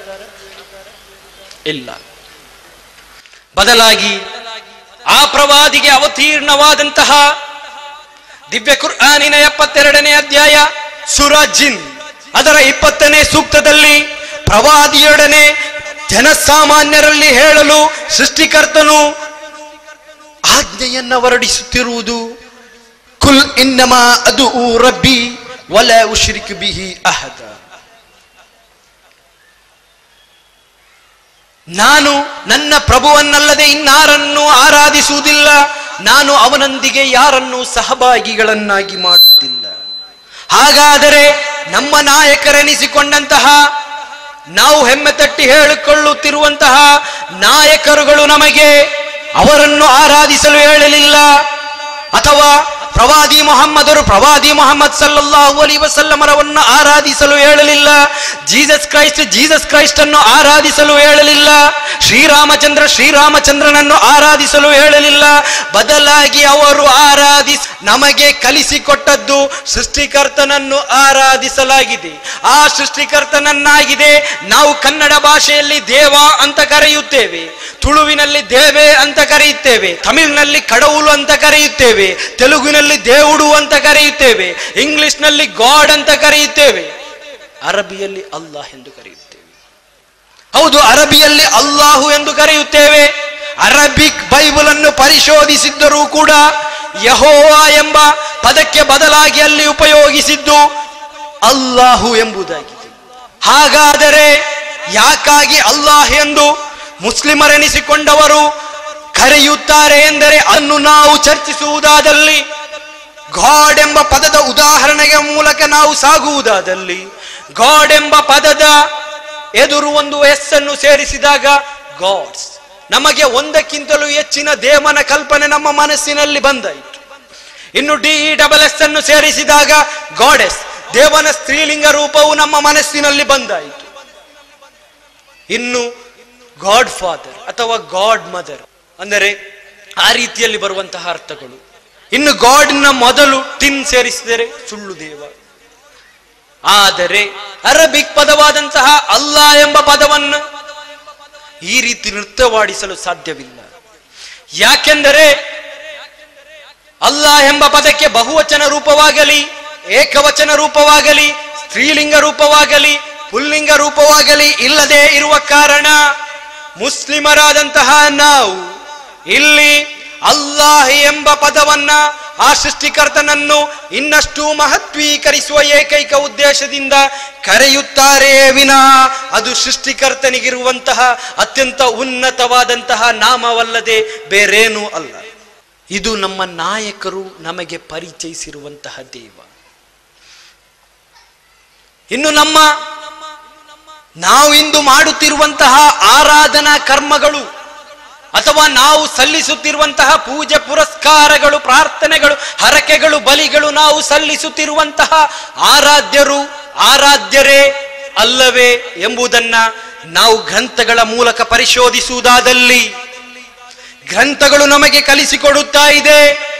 ಇಲ್ಲ ಬದಲಾಗಿ ಆ ಪ್ರವಾದಿಗೆ ಅವತೀರ್ಣವಾದಂತಹ ದಿವ್ಯ ಕುರ್ಆನಿನ ಎಪ್ಪತ್ತೆರಡನೇ ಅಧ್ಯಾಯ ಸುರಾಜಿನ್ ಅದರ ಇಪ್ಪತ್ತನೇ ಸೂಕ್ತದಲ್ಲಿ ಪ್ರವಾದಿಯೊಡನೆ ಜನಸಾಮಾನ್ಯರಲ್ಲಿ ಹೇಳಲು ಸೃಷ್ಟಿಕರ್ತನು ಆಜ್ಞೆಯನ್ನ ಹೊರಡಿಸುತ್ತಿರುವುದು ಕುಲ್ ಇನ್ನಮ ಅದು ರಬ್ಬಿ ವಲ ಉಶ್ರಿಕ್ ಬಿಹಿ ಅಹದ ನಾನು ನನ್ನ ಪ್ರಭುವನ್ನಲ್ಲದೆ ಇನ್ನಾರನ್ನು ಆರಾಧಿಸುವುದಿಲ್ಲ ನಾನು ಅವನೊಂದಿಗೆ ಯಾರನ್ನು ಸಹಭಾಗಿಗಳನ್ನಾಗಿ ಮಾಡುವುದಿಲ್ಲ ಹಾಗಾದರೆ ನಮ್ಮ ನಾಯಕರೆನಿಸಿಕೊಂಡಂತಹ ನಾವು ಹೆಮ್ಮೆ ತಟ್ಟಿ ಹೇಳಿಕೊಳ್ಳುತ್ತಿರುವಂತಹ ನಾಯಕರುಗಳು ನಮಗೆ ಅವರನ್ನು ಆರಾಧಿಸಲು ಹೇಳಲಿಲ್ಲ ಅಥವಾ ಪ್ರವಾದಿ ಮೊಹಮ್ಮದರು ಪ್ರವಾದಿ ಮೊಹಮ್ಮದ್ ಸಲ್ಲಲ್ಲಾಹು ಅಲಿ ವಸಲ್ಲಮರವನ್ನು ಆರಾಧಿಸಲು ಹೇಳಲಿಲ್ಲ ಜೀಸಸ್ ಕ್ರೈಸ್ಟ್ ಜೀಸಸ್ ಕ್ರೈಸ್ಟ್ ಅನ್ನು ಆರಾಧಿಸಲು ಹೇಳಲಿಲ್ಲ ಶ್ರೀರಾಮಚಂದ್ರ ಶ್ರೀರಾಮಚಂದ್ರನನ್ನು ಆರಾಧಿಸಲು ಹೇಳಲಿಲ್ಲ ಬದಲಾಗಿ ಅವರು ಆರಾಧಿಸ್ ನಮಗೆ ಕಲಿಸಿಕೊಟ್ಟದ್ದು ಸೃಷ್ಟಿಕರ್ತನನ್ನು ಆರಾಧಿಸಲಾಗಿದೆ ಆ ಸೃಷ್ಟಿಕರ್ತನನ್ನಾಗಿದೆ ನಾವು ಕನ್ನಡ ಭಾಷೆಯಲ್ಲಿ ದೇವ ಅಂತ ಕರೆಯುತ್ತೇವೆ ತುಳುವಿನಲ್ಲಿ ದೇವೆ ಅಂತ ಕರೆಯುತ್ತೇವೆ ತಮಿಳಿನಲ್ಲಿ ಕಡவுಲು ಅಂತ ಕರೆಯುತ್ತೇವೆ ತೆಲುಗಿನಲ್ಲಿ ದೇವುಡು ಅಂತ ಕರೆಯುತ್ತೇವೆ ಇಂಗ್ಲಿಷ್ನಲ್ಲಿ ಗಾಡ್ ಅಂತ ಕರೆಯುತ್ತೇವೆ ಅರಬಿಯಲ್ಲಿ ಅಲ್ಲಾಹ್ ಎಂದು ಕರೆಯುತ್ತೇವೆ ಹೌದು ಅರಬಿಯಲ್ಲಿ ಅಲ್ಲಾಹು ಎಂದು ಕರೆಯುತ್ತೇವೆ ಅರಬಿಕ್ ಬೈಬಲ್ ಅನ್ನು ಪರಿಶೋಧಿಸಿದ್ದರೂ ಕೂಡ ಯಹೋವಾ ಎಂಬ ಪದಕ್ಕೆ ಬದಲಾಗಿ ಅಲ್ಲಿ ಉಪಯೋಗಿಸಿದ್ದು ಅಲ್ಲಾಹು ಎಂಬುದಾಗಿದೆ ಹಾಗಾದರೆ ಯಾಕಾಗಿ ಅಲ್ಲಾಹ್ ಎಂದು ಮುಸ್ಲಿಮರೆನಿಸಿಕೊಂಡವರು ಕರೆಯುತ್ತಾರೆ ಎಂದರೆ ಅನ್ನು ನಾವು ಚರ್ಚಿಸುವುದಾದಲ್ಲಿ ಗಾಡ್ ಎಂಬ ಪದದ ಉದಾಹರಣೆಯ ಮೂಲಕ ನಾವು ಸಾಗುವುದಾದಲ್ಲಿ ಗಾಡ್ ಎಂಬ ಪದದ ಎದುರು ಒಂದು ಎಸ್ ಅನ್ನು ಸೇರಿಸಿದಾಗ ಗಾಡ್ಸ್ ನಮಗೆ ಒಂದಕ್ಕಿಂತಲೂ ಹೆಚ್ಚಿನ ದೇವನ ಕಲ್ಪನೆ ನಮ್ಮ ಮನಸ್ಸಿನಲ್ಲಿ ಬಂದಾಯಿತು ಇನ್ನು ಡಿ ಇ ಡಬಲ್ ಎಸ್ ಅನ್ನು ಸೇರಿಸಿದಾಗ ಗಾಡೆಸ್ ದೇವನ ಸ್ತ್ರೀಲಿಂಗ ರೂಪವು ನಮ್ಮ ಮನಸ್ಸಿನಲ್ಲಿ ಬಂದಾಯಿತು ಇನ್ನು ಗಾಡ್ ಫಾದರ್ ಅಥವಾ ಗಾಡ್ ಮದರ್ ಅಂದರೆ ಆ ರೀತಿಯಲ್ಲಿ ಬರುವಂತಹ ಅರ್ಥಗಳು ಇನ್ನು ಗಾಡ್ನ ಮೊದಲು ಟಿನ್ ಸೇರಿಸಿದರೆ ಸುಳ್ಳು ದೇವ ಆದರೆ ಅರಬಿಕ್ ಪದವಾದಂತಹ ಅಲ್ಲಾ ಎಂಬ ಪದವನ್ನು ಈ ರೀತಿ ನೃತ್ಯವಾಡಿಸಲು ಸಾಧ್ಯವಿಲ್ಲ ಯಾಕೆಂದರೆ ಅಲ್ಲಾ ಎಂಬ ಪದಕ್ಕೆ ಬಹುವಚನ ರೂಪವಾಗಲಿ ಏಕವಚನ ರೂಪವಾಗಲಿ ಸ್ತ್ರೀಲಿಂಗ ರೂಪವಾಗಲಿ ಪುಲ್ಲಿಂಗ ರೂಪವಾಗಲಿ ಇಲ್ಲದೆ ಇರುವ ಕಾರಣ ಮುಸ್ಲಿಮರಾದಂತಹ ನಾವು ಇಲ್ಲಿ ಅಲ್ಲಾಹ್ ಎಂಬ ಪದವನ್ನ ಆ ಸೃಷ್ಟಿಕರ್ತನನ್ನು ಇನ್ನಷ್ಟು ಮಹತ್ವೀಕರಿಸುವ ಏಕೈಕ ಉದ್ದೇಶದಿಂದ ಕರೆಯುತ್ತಾರೆ ವಿನಃ ಅದು ಸೃಷ್ಟಿಕರ್ತನಿಗಿರುವಂತಹ ಅತ್ಯಂತ ಉನ್ನತವಾದಂತಹ ನಾಮವಲ್ಲದೆ ಬೇರೇನೂ ಅಲ್ಲ ಇದು ನಮ್ಮ ನಾಯಕರು ನಮಗೆ ಪರಿಚಯಿಸಿರುವಂತಹ ದೇವ ಇನ್ನು ನಮ್ಮ ನಾವು ಇಂದು ಮಾಡುತ್ತಿರುವಂತಹ ಆರಾಧನಾ ಕರ್ಮಗಳು ಅಥವಾ ನಾವು ಸಲ್ಲಿಸುತ್ತಿರುವಂತಹ ಪೂಜೆ ಪುರಸ್ಕಾರಗಳು ಪ್ರಾರ್ಥನೆಗಳು ಹರಕೆಗಳು ಬಲಿಗಳು ನಾವು ಸಲ್ಲಿಸುತ್ತಿರುವಂತಹ ಆರಾಧ್ಯರು ಆರಾಧ್ಯರೇ ಅಲ್ಲವೇ ಎಂಬುದನ್ನ ನಾವು ಗ್ರಂಥಗಳ ಮೂಲಕ ಪರಿಶೋಧಿಸುವುದಾದಲ್ಲಿ ಗ್ರಂಥಗಳು ನಮಗೆ ಕಲಿಸಿಕೊಡುತ್ತಾ ಇದೆ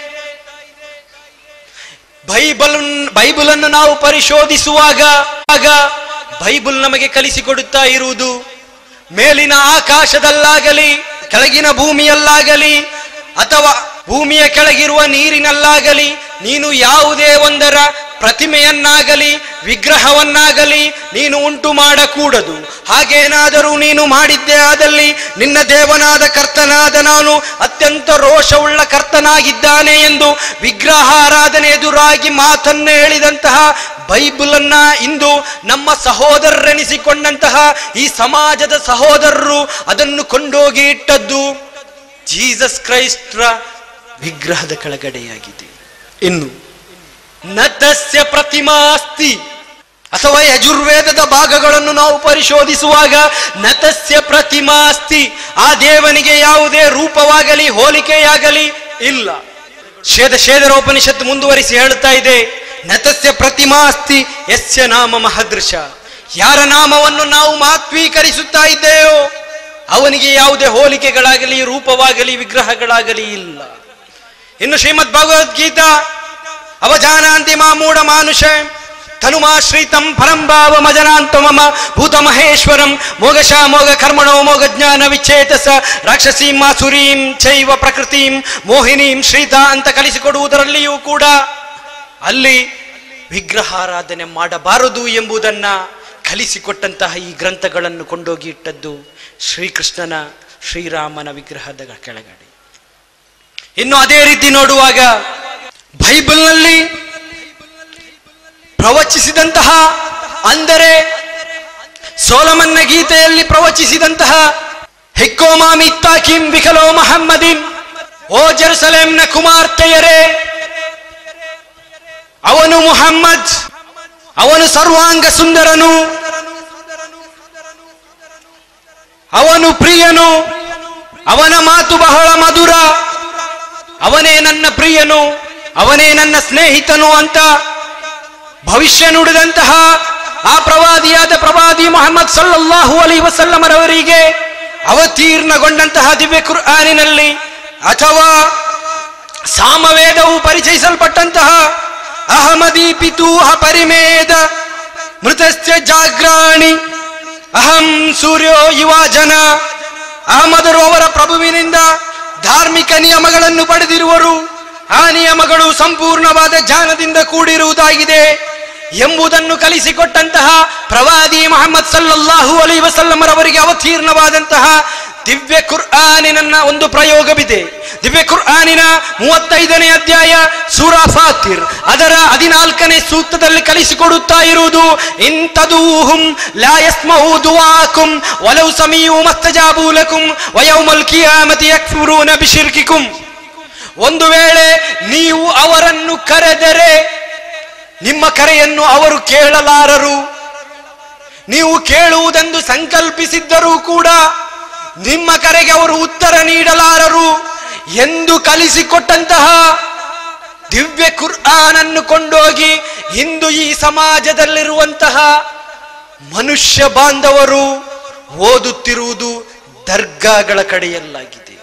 ಬೈಬಲ್ ಬೈಬಲ್ ಅನ್ನು ನಾವು ಪರಿಶೋಧಿಸುವಾಗ ಆಗ ಬೈಬಲ್ ನಮಗೆ ಕಲಿಸಿಕೊಡುತ್ತಾ ಇರುವುದು ಮೇಲಿನ ಆಕಾಶದಲ್ಲಾಗಲಿ ಕೆಳಗಿನ ಭೂಮಿಯಲ್ಲಾಗಲಿ ಅಥವಾ ಭೂಮಿಯ ಕೆಳಗಿರುವ ನೀರಿನಲ್ಲಾಗಲಿ ನೀನು ಯಾವುದೇ ಒಂದರ ಪ್ರತಿಮೆಯನ್ನಾಗಲಿ ವಿಗ್ರಹವನ್ನಾಗಲಿ ನೀನು ಉಂಟು ಮಾಡಕೂಡದು ಹಾಗೇನಾದರೂ ನೀನು ಮಾಡಿದ್ದೇ ಆದಲ್ಲಿ ನಿನ್ನ ದೇವನಾದ ಕರ್ತನಾದ ನಾನು ಅತ್ಯಂತ ರೋಷವುಳ್ಳ ಕರ್ತನಾಗಿದ್ದಾನೆ ಎಂದು ವಿಗ್ರಹಾರಾಧನೆ ಎದುರಾಗಿ ಮಾತನ್ನು ಹೇಳಿದಂತಹ ಬೈಬಲನ್ನ ಇಂದು ನಮ್ಮ ಸಹೋದರರೆನಿಸಿಕೊಂಡಂತಹ ಈ ಸಮಾಜದ ಸಹೋದರರು ಅದನ್ನು ಕೊಂಡೋಗಿ ಇಟ್ಟದ್ದು ಜೀಸಸ್ ಕ್ರೈಸ್ಟ್ರ ವಿಗ್ರಹದ ಕೆಳಗಡೆಯಾಗಿದೆ ಇನ್ನು ನತಸ್ಯ ಪ್ರತಿಮಾಸ್ತಿ ಅಥವಾ ಯಜುರ್ವೇದದ ಭಾಗಗಳನ್ನು ನಾವು ಪರಿಶೋಧಿಸುವಾಗ ನತಸ್ಯ ಪ್ರತಿಮಾಸ್ತಿ ಆ ದೇವನಿಗೆ ಯಾವುದೇ ರೂಪವಾಗಲಿ ಹೋಲಿಕೆಯಾಗಲಿ ಇಲ್ಲ ಶೇದ ಶೇದರೋಪನಿಷತ್ತು ಮುಂದುವರಿಸಿ ಹೇಳುತ್ತಾ ಇದೆ ನತಸ್ಯ ಪ್ರತಿಮಾಸ್ತಿ ಯಸ್ಯ ನಾಮ ಮಹದೃಶ ಯಾರ ನಾಮವನ್ನು ನಾವು ಮಾತ್ವೀಕರಿಸುತ್ತಾ ಇದ್ದೇವೋ ಅವನಿಗೆ ಯಾವುದೇ ಹೋಲಿಕೆಗಳಾಗಲಿ ರೂಪವಾಗಲಿ ವಿಗ್ರಹಗಳಾಗಲಿ ಇಲ್ಲ ಇನ್ನು ಶ್ರೀಮದ್ ಭಗವದ್ಗೀತಾ ಅವಜಾನಾಂತಿ ಮೂಢ ಮಾನುಷ ತನುಮಾಶ್ರಿತಂ ಪರಂಭಾವ ಮಜನಾಂತ ಮಮ ಭೂತ ಮಹೇಶ್ವರಂ ಮೋಗಶ ಮೋಗ ಕರ್ಮಣೋ ಮೋಗ ಜ್ಞಾನ ವಿಚ್ಛೇತಸ ರಾಕ್ಷಸೀಂ ಮಾಸುರೀಂ ಚೈವ ಪ್ರಕೃತಿಂ ಮೋಹಿನೀಂ ಶ್ರೀತ ಅಂತ ಕಲಿಸಿಕೊಡುವುದರಲ್ಲಿಯೂ ಕೂಡ ಅಲ್ಲಿ ವಿಗ್ರಹಾರಾಧನೆ ಮಾಡಬಾರದು ಎಂಬುದನ್ನ ಕಲಿಸಿಕೊಟ್ಟಂತಹ ಈ ಗ್ರಂಥಗಳನ್ನು ಕೊಂಡೋಗಿ ಇಟ್ಟದ್ದು ಶ್ರೀಕೃಷ್ಣನ ಶ್ರೀರಾಮನ ವಿಗ್ರಹದ ಕೆಳಗಡೆ ಇನ್ನು ಅದೇ ರೀತಿ ನೋಡುವಾಗ ಬೈಬಲ್ನಲ್ಲಿ ಪ್ರವಚಿಸಿದಂತಹ ಅಂದರೆ ಸೋಲಮನ್ನ ಗೀತೆಯಲ್ಲಿ ಪ್ರವಚಿಸಿದಂತಹ ಹೆಕ್ಕೋಮಾಮಿ ತಾಕಿಂ ವಿಕಲೋ ಮಹಮ್ಮದಿನ್ ಓ ಜೆರುಸಲೇಂನ ಕುಮಾರ್ತೆಯರೇ ಅವನು ಮುಹಮ್ಮದ್ ಅವನು ಸರ್ವಾಂಗ ಸುಂದರನು ಅವನು ಪ್ರಿಯನು ಅವನ ಮಾತು ಬಹಳ ಮಧುರ ಅವನೇ ನನ್ನ ಪ್ರಿಯನು ಅವನೇ ನನ್ನ ಸ್ನೇಹಿತನು ಅಂತ ಭವಿಷ್ಯ ನುಡಿದಂತಹ ಆ ಪ್ರವಾದಿಯಾದ ಪ್ರವಾದಿ ಮೊಹಮ್ಮದ್ ಸಲ್ಲಲ್ಲಾಹು ಅಲಿ ವಸಲ್ಲಮರವರಿಗೆ ಅವತೀರ್ಣಗೊಂಡಂತಹ ದಿವ್ಯ ಕುರ್ಆನಿನಲ್ಲಿ ಅಥವಾ ಸಾಮವೇದವು ಪರಿಚಯಿಸಲ್ಪಟ್ಟಂತಹ ಅಹಮದಿ ಪಿತೂಹ ಪರಿಮೇದ ಮೃತಸ್ಯ ಜಾಗ್ರಾಣಿ ಅಹಂ ಸೂರ್ಯೋ ಯುವ ಜನ ಅಹಮದರು ಅವರ ಪ್ರಭುವಿನಿಂದ ಧಾರ್ಮಿಕ ನಿಯಮಗಳನ್ನು ಪಡೆದಿರುವರು ಆ ನಿಯಮಗಳು ಸಂಪೂರ್ಣವಾದ ಜ್ಞಾನದಿಂದ ಕೂಡಿರುವುದಾಗಿದೆ ಎಂಬುದನ್ನು ಕಲಿಸಿಕೊಟ್ಟಂತಹ ಪ್ರವಾದಿ ಮೊಹಮ್ಮದ್ ಸಲ್ಲಲ್ಲಾಹು ಅಲಿ ವಸಲ್ಲಮರವರಿಗೆ ಅವತೀರ್ಣವಾದಂತಹ ದಿವ್ಯ ಕುರ್ಆನಿನ ಒಂದು ಪ್ರಯೋಗವಿದೆ ದಿವ್ಯ ಕುರ್ಆನಿನ ಮೂವತ್ತೈದನೇ ಅಧ್ಯಾಯ ಸೂರಾ ಫಾತಿರ್ ಅದರ ಹದಿನಾಲ್ಕನೇ ಸೂಕ್ತದಲ್ಲಿ ಕಲಿಸಿಕೊಡುತ್ತಾ ಇರುವುದು ಇಂತದೂಹುಂ ಲಾ ಯಸ್ಮಹು ದುವಾಕುಂ ವಲೌ ಸಮೀಯು ಮಸ್ತಜಾಬು ಲಕುಂ ವಯೌಮಲ್ ಕಿಯಾಮತಿ ಯಕ್ಫುರೂನ ಬಿಶಿರ್ಕಿಕುಂ ಒಂದು ವೇಳೆ ನೀವು ಅವರನ್ನು ಕರೆದರೆ ನಿಮ್ಮ ಕರೆಯನ್ನು ಅವರು ಕೇಳಲಾರರು ನೀವು ಕೇಳುವುದೆಂದು ಸಂಕಲ್ಪಿಸಿದ್ದರೂ ಕೂಡ ನಿಮ್ಮ ಕರೆಗೆ ಅವರು ಉತ್ತರ ನೀಡಲಾರರು ಎಂದು ಕಲಿಸಿಕೊಟ್ಟಂತಹ ದಿವ್ಯ ಕುರ್ಆನನ್ನು ಕೊಂಡೋಗಿ ಇಂದು ಈ ಸಮಾಜದಲ್ಲಿರುವಂತಹ ಮನುಷ್ಯ ಬಾಂಧವರು ಓದುತ್ತಿರುವುದು ದರ್ಗಾಗಳ ಕಡೆಯಲ್ಲಾಗಿದೆ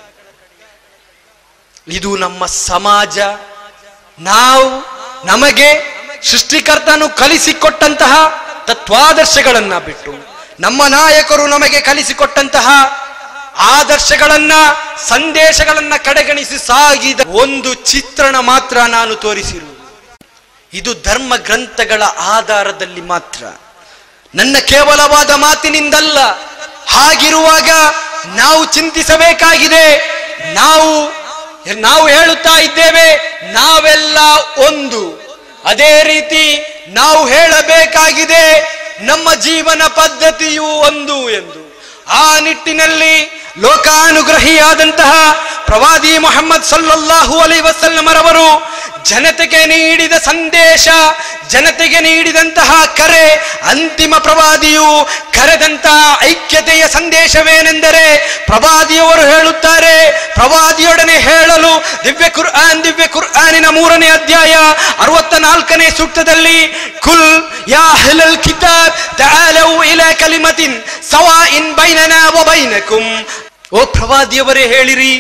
ಇದು ನಮ್ಮ ಸಮಾಜ ನಾವು ನಮಗೆ ಸೃಷ್ಟಿಕರ್ತನು ಕಲಿಸಿಕೊಟ್ಟಂತಹ ತತ್ವಾದರ್ಶಗಳನ್ನ ಬಿಟ್ಟು ನಮ್ಮ ನಾಯಕರು ನಮಗೆ ಕಲಿಸಿಕೊಟ್ಟಂತಹ ಆದರ್ಶಗಳನ್ನ ಸಂದೇಶಗಳನ್ನ ಕಡೆಗಣಿಸಿ ಸಾಗಿದ ಒಂದು ಚಿತ್ರಣ ಮಾತ್ರ ನಾನು ತೋರಿಸಿರುವುದು ಇದು ಧರ್ಮ ಗ್ರಂಥಗಳ ಆಧಾರದಲ್ಲಿ ಮಾತ್ರ ನನ್ನ ಕೇವಲವಾದ ಮಾತಿನಿಂದಲ್ಲ ಹಾಗಿರುವಾಗ ನಾವು ಚಿಂತಿಸಬೇಕಾಗಿದೆ ನಾವು ನಾವು ಹೇಳುತ್ತಾ ಇದ್ದೇವೆ ನಾವೆಲ್ಲ ಒಂದು ಅದೇ ರೀತಿ ನಾವು ಹೇಳಬೇಕಾಗಿದೆ ನಮ್ಮ ಜೀವನ ಪದ್ಧತಿಯು ಒಂದು ಎಂದು ಆ ನಿಟ್ಟಿನಲ್ಲಿ ಲೋಕಾನುಗ್ರಹಿಯಾದಂತಹ ಪ್ರವಾದಿ ಮೊಹಮ್ಮದ್ ಸಲ್ಲಲ್ಲಾಹು ಅಲೈ ವಸಲ್ಲಮರವರು ಜನತೆಗೆ ನೀಡಿದ ಸಂದೇಶ ಜನತೆಗೆ ನೀಡಿದಂತಹ ಕರೆ ಅಂತಿಮ ಪ್ರವಾದಿಯು ಕರೆದಂತಹ ಐಕ್ಯತೆಯ ಸಂದೇಶವೇನೆಂದರೆ ಪ್ರವಾದಿಯವರು ಹೇಳುತ್ತಾರೆ ಪ್ರವಾದಿಯೊಡನೆ ಹೇಳಲು ದಿವ್ಯ ಕುರ್ಆನ್ ದಿವ್ಯ ಕುರ್ಆನಿನ ಮೂರನೇ ಅಧ್ಯಾಯ ಅರವತ್ತ ನಾಲ್ಕನೇ ಸೂಕ್ತದಲ್ಲಿ ಕುಲ್ ಯಾ ಅಹ್ಲಲ್ ಕಿತಾಬ್ ತಆಲೌ ಇಲಾ ಕಲಿಮತಿನ್ ಸವಾಇನ್ ಬೈನನಾ ವ ಬೈನಕುಂ ಓ ಪ್ರವಾದಿಯವರೇ ಹೇಳಿರಿ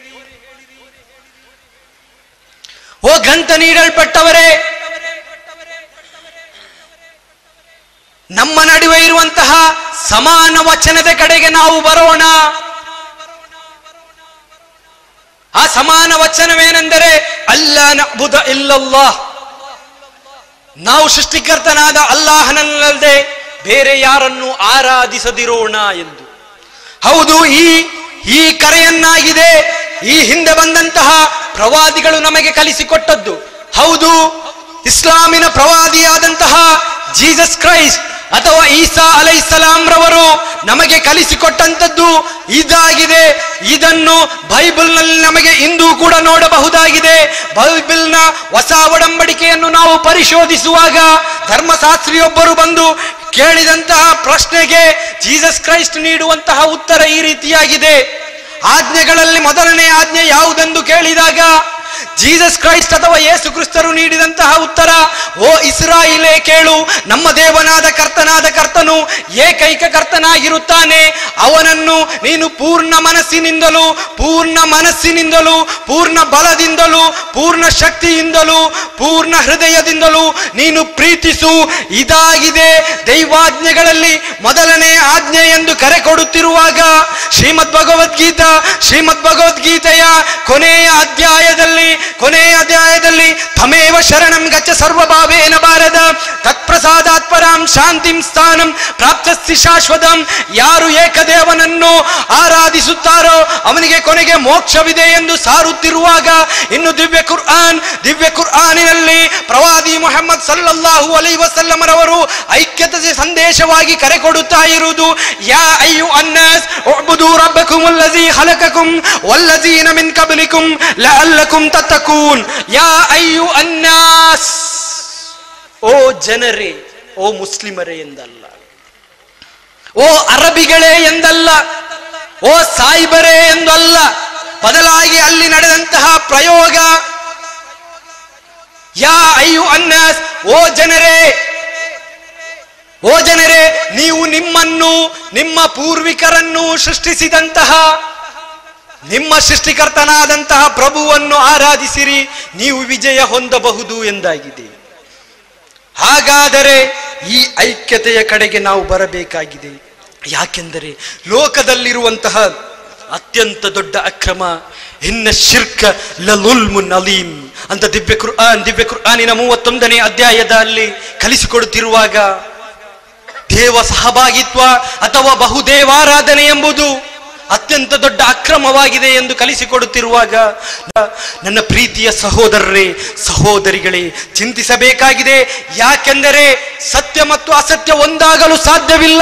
ಓ ಗ್ರಂಥ ನೀಡಲ್ಪಟ್ಟವರೇ ನಮ್ಮ ನಡುವೆ ಇರುವಂತಹ ಸಮಾನ ವಚನದ ಕಡೆಗೆ ನಾವು ಬರೋಣ ಆ ಸಮಾನ ವಚನವೇನೆಂದರೆ ಅಲ್ಲ ನಬುದ ಇಲ್ಲಲ್ಲಾಹ್ ನಾವು ಸೃಷ್ಟಿಕರ್ತನಾದ ಅಲ್ಲಾಹನಲ್ಲದೆ ಬೇರೆ ಯಾರನ್ನು ಆರಾಧಿಸದಿರೋಣ ಎಂದು ಹೌದು ಈ ಈ ಕರೆಯನ್ನಾಗಿದೆ ಈ ಹಿಂದೆ ಬಂದಂತಹ ಪ್ರವಾದಿಗಳು ನಮಗೆ ಕಲಿಸಿಕೊಟ್ಟದ್ದು ಹೌದು ಇಸ್ಲಾಮಿನ ಪ್ರವಾದಿಯಾದಂತಹ ಜೀಸಸ್ ಕ್ರೈಸ್ಟ್ ಅಥವಾ ಈಸಾ ಅಲೈಸಲಾಂ ರವರು ನಮಗೆ ಕಲಿಸಿಕೊಟ್ಟಂತದ್ದು ಇದಾಗಿದೆ ಇದನ್ನು ಬೈಬಲ್ನಲ್ಲಿ ನಮಗೆ ಇಂದು ಕೂಡ ನೋಡಬಹುದಾಗಿದೆ ಬೈಬಲ್ನ ಹೊಸ ಒಡಂಬಡಿಕೆಯನ್ನು ನಾವು ಪರಿಶೋಧಿಸುವಾಗ ಧರ್ಮಶಾಸ್ತ್ರಿಯೊಬ್ಬರು ಬಂದು ಕೇಳಿದಂತಹ ಪ್ರಶ್ನೆಗೆ ಜೀಸಸ್ ಕ್ರೈಸ್ಟ್ ನೀಡುವಂತಹ ಉತ್ತರ ಈ ರೀತಿಯಾಗಿದೆ ಆಜ್ಞೆಗಳಲ್ಲಿ ಮೊದಲನೇ ಆಜ್ಞೆ ಯಾವುದೆಂದು ಕೇಳಿದಾಗ ಜೀಸಸ್ ಕ್ರೈಸ್ಟ್ ಅಥವಾ ಯೇಸು ಕ್ರಿಸ್ತರು ನೀಡಿದಂತಹ ಉತ್ತರ ಓ ಇಸ್ರಾಯಿಲೇ ಕೇಳು ನಮ್ಮ ದೇವನಾದ ಕರ್ತನಾದ ಕರ್ತನು ಏಕೈಕ ಕರ್ತನಾಗಿರುತ್ತಾನೆ ಅವನನ್ನು ನೀನು ಪೂರ್ಣ ಮನಸ್ಸಿನಿಂದಲೂ ಪೂರ್ಣ ಮನಸ್ಸಿನಿಂದಲೂ ಪೂರ್ಣ ಬಲದಿಂದಲೂ ಪೂರ್ಣ ಶಕ್ತಿಯಿಂದಲೂ ಪೂರ್ಣ ಹೃದಯದಿಂದಲೂ ನೀನು ಪ್ರೀತಿಸು ಇದಾಗಿದೆ ದೈವಾಜ್ಞೆಗಳಲ್ಲಿ ಮೊದಲನೇ ಆಜ್ಞೆ ಎಂದು ಕರೆ ಕೊಡುತ್ತಿರುವಾಗ ಶ್ರೀಮದ್ ಭಗವದ್ಗೀತಾ ಶ್ರೀಮದ್ ಭಗವದ್ಗೀತೆಯ ಕೊನೆಯ ಅಧ್ಯಾಯದಲ್ಲಿ ಕೊನೆಯ ಅಧ್ಯಾಯದಲ್ಲಿ ತಮೇವ ಶರಣಂ ಗಚ್ಚ ಸರ್ವಭಾವೇನ ಭಾರತ ತತ್ಪ್ರಸಾದಾತ್ ಪರಾಂ ಶಾಂತಿಂ ಸ್ಥಾನಂ ಪ್ರಾಪ್ತಸ್ತಿ ಶಾಶ್ವತಂ ಯಾರು ಏಕದೇವನನ್ನು ಆರಾಧಿಸುತ್ತಾರೋ ಅವನಿಗೆ ಕೊನೆಗೆ ಮೋಕ್ಷವಿದೆ ಎಂದು ಸಾರುತ್ತಿರುವಾಗ ಇನ್ನು ದಿವ್ಯ ಕುರ್ಆನ್ ದಿವ್ಯ ಕುರ್ಆನಿನಲ್ಲಿ ಪ್ರವಾದಿ ಮೊಹಮ್ಮದ್ ಸಲ್ಲಲ್ಲಾಹು ಅಲೈ ವಸಲ್ಲಮರವರು ಐಕ್ಯತೆ ಸಂದೇಶವಾಗಿ ಕರೆ ಕೊಡುತ್ತಾ ಇರುವುದು ಯಾ ಅಯ್ಯು ಅನ್ನಸ್ ಉಬ್ದು ರಬ್ಬಕುಂ ಅಲ್ಲಜಿ ಖಲಕಕುಂ ವಲ್ಲಜೀನ ಮಿನ್ ಕಬ್ಲಿಕುಂ ಲಅಲ್ಲಕುಂ ತತ್ತಕೂನ್ ಯಾ ಅಯ್ಯು ಅನ್ನಾಸ್ ಓ ಜನರೇ ಓ ಮುಸ್ಲಿಮರೇ ಎಂದಲ್ಲ ಓ ಅರಬಿಗಳೇ ಎಂದಲ್ಲ ಓ ಸಾಯಿಬರೇ ಎಂದಲ್ಲ ಬದಲಾಗಿ ಅಲ್ಲಿ ನಡೆದಂತಹ ಪ್ರಯೋಗ ಯಾ ಅಯ್ಯು ಅನ್ನಸ್ ಓ ಜನರೇ ಓ ಜನರೇ ನೀವು ನಿಮ್ಮನ್ನು ನಿಮ್ಮ ಪೂರ್ವಿಕರನ್ನು ಸೃಷ್ಟಿಸಿದಂತಹ ನಿಮ್ಮ ಸೃಷ್ಟಿಕರ್ತನಾದಂತಹ ಪ್ರಭುವನ್ನು ಆರಾಧಿಸಿರಿ ನೀವು ವಿಜಯ ಹೊಂದಬಹುದು ಎಂದಾಗಿದೆ ಹಾಗಾದರೆ ಈ ಐಕ್ಯತೆಯ ಕಡೆಗೆ ನಾವು ಬರಬೇಕಾಗಿದೆ ಯಾಕೆಂದರೆ ಲೋಕದಲ್ಲಿರುವಂತಹ ಅತ್ಯಂತ ದೊಡ್ಡ ಅಕ್ರಮ ಇನ್ನ ಶಿರ್ಕ ಲಲುಲ್ಮು ನಲೀಂ ಅಂತ ದಿವ್ಯ ಕುರ್ಆನ್ ದಿವ್ಯ ಕುರ್ಆನಿನ ಮೂವತ್ತೊಂದನೇ ಅಧ್ಯಾಯದಲ್ಲಿ ಕಲಿಸಿಕೊಡುತ್ತಿರುವಾಗ ದೇವ ಸಹಭಾಗಿತ್ವ ಅಥವಾ ಬಹುದೇವಾರಾಧನೆ ಎಂಬುದು ಅತ್ಯಂತ ದೊಡ್ಡ ಅಕ್ರಮವಾಗಿದೆ ಎಂದು ಕಲಿಸಿಕೊಡುತ್ತಿರುವಾಗ ನನ್ನ ಪ್ರೀತಿಯ ಸಹೋದರರೇ ಸಹೋದರಿಗಳೇ ಚಿಂತಿಸಬೇಕಾಗಿದೆ ಯಾಕೆಂದರೆ ಸತ್ಯ ಮತ್ತು ಅಸತ್ಯ ಒಂದಾಗಲು ಸಾಧ್ಯವಿಲ್ಲ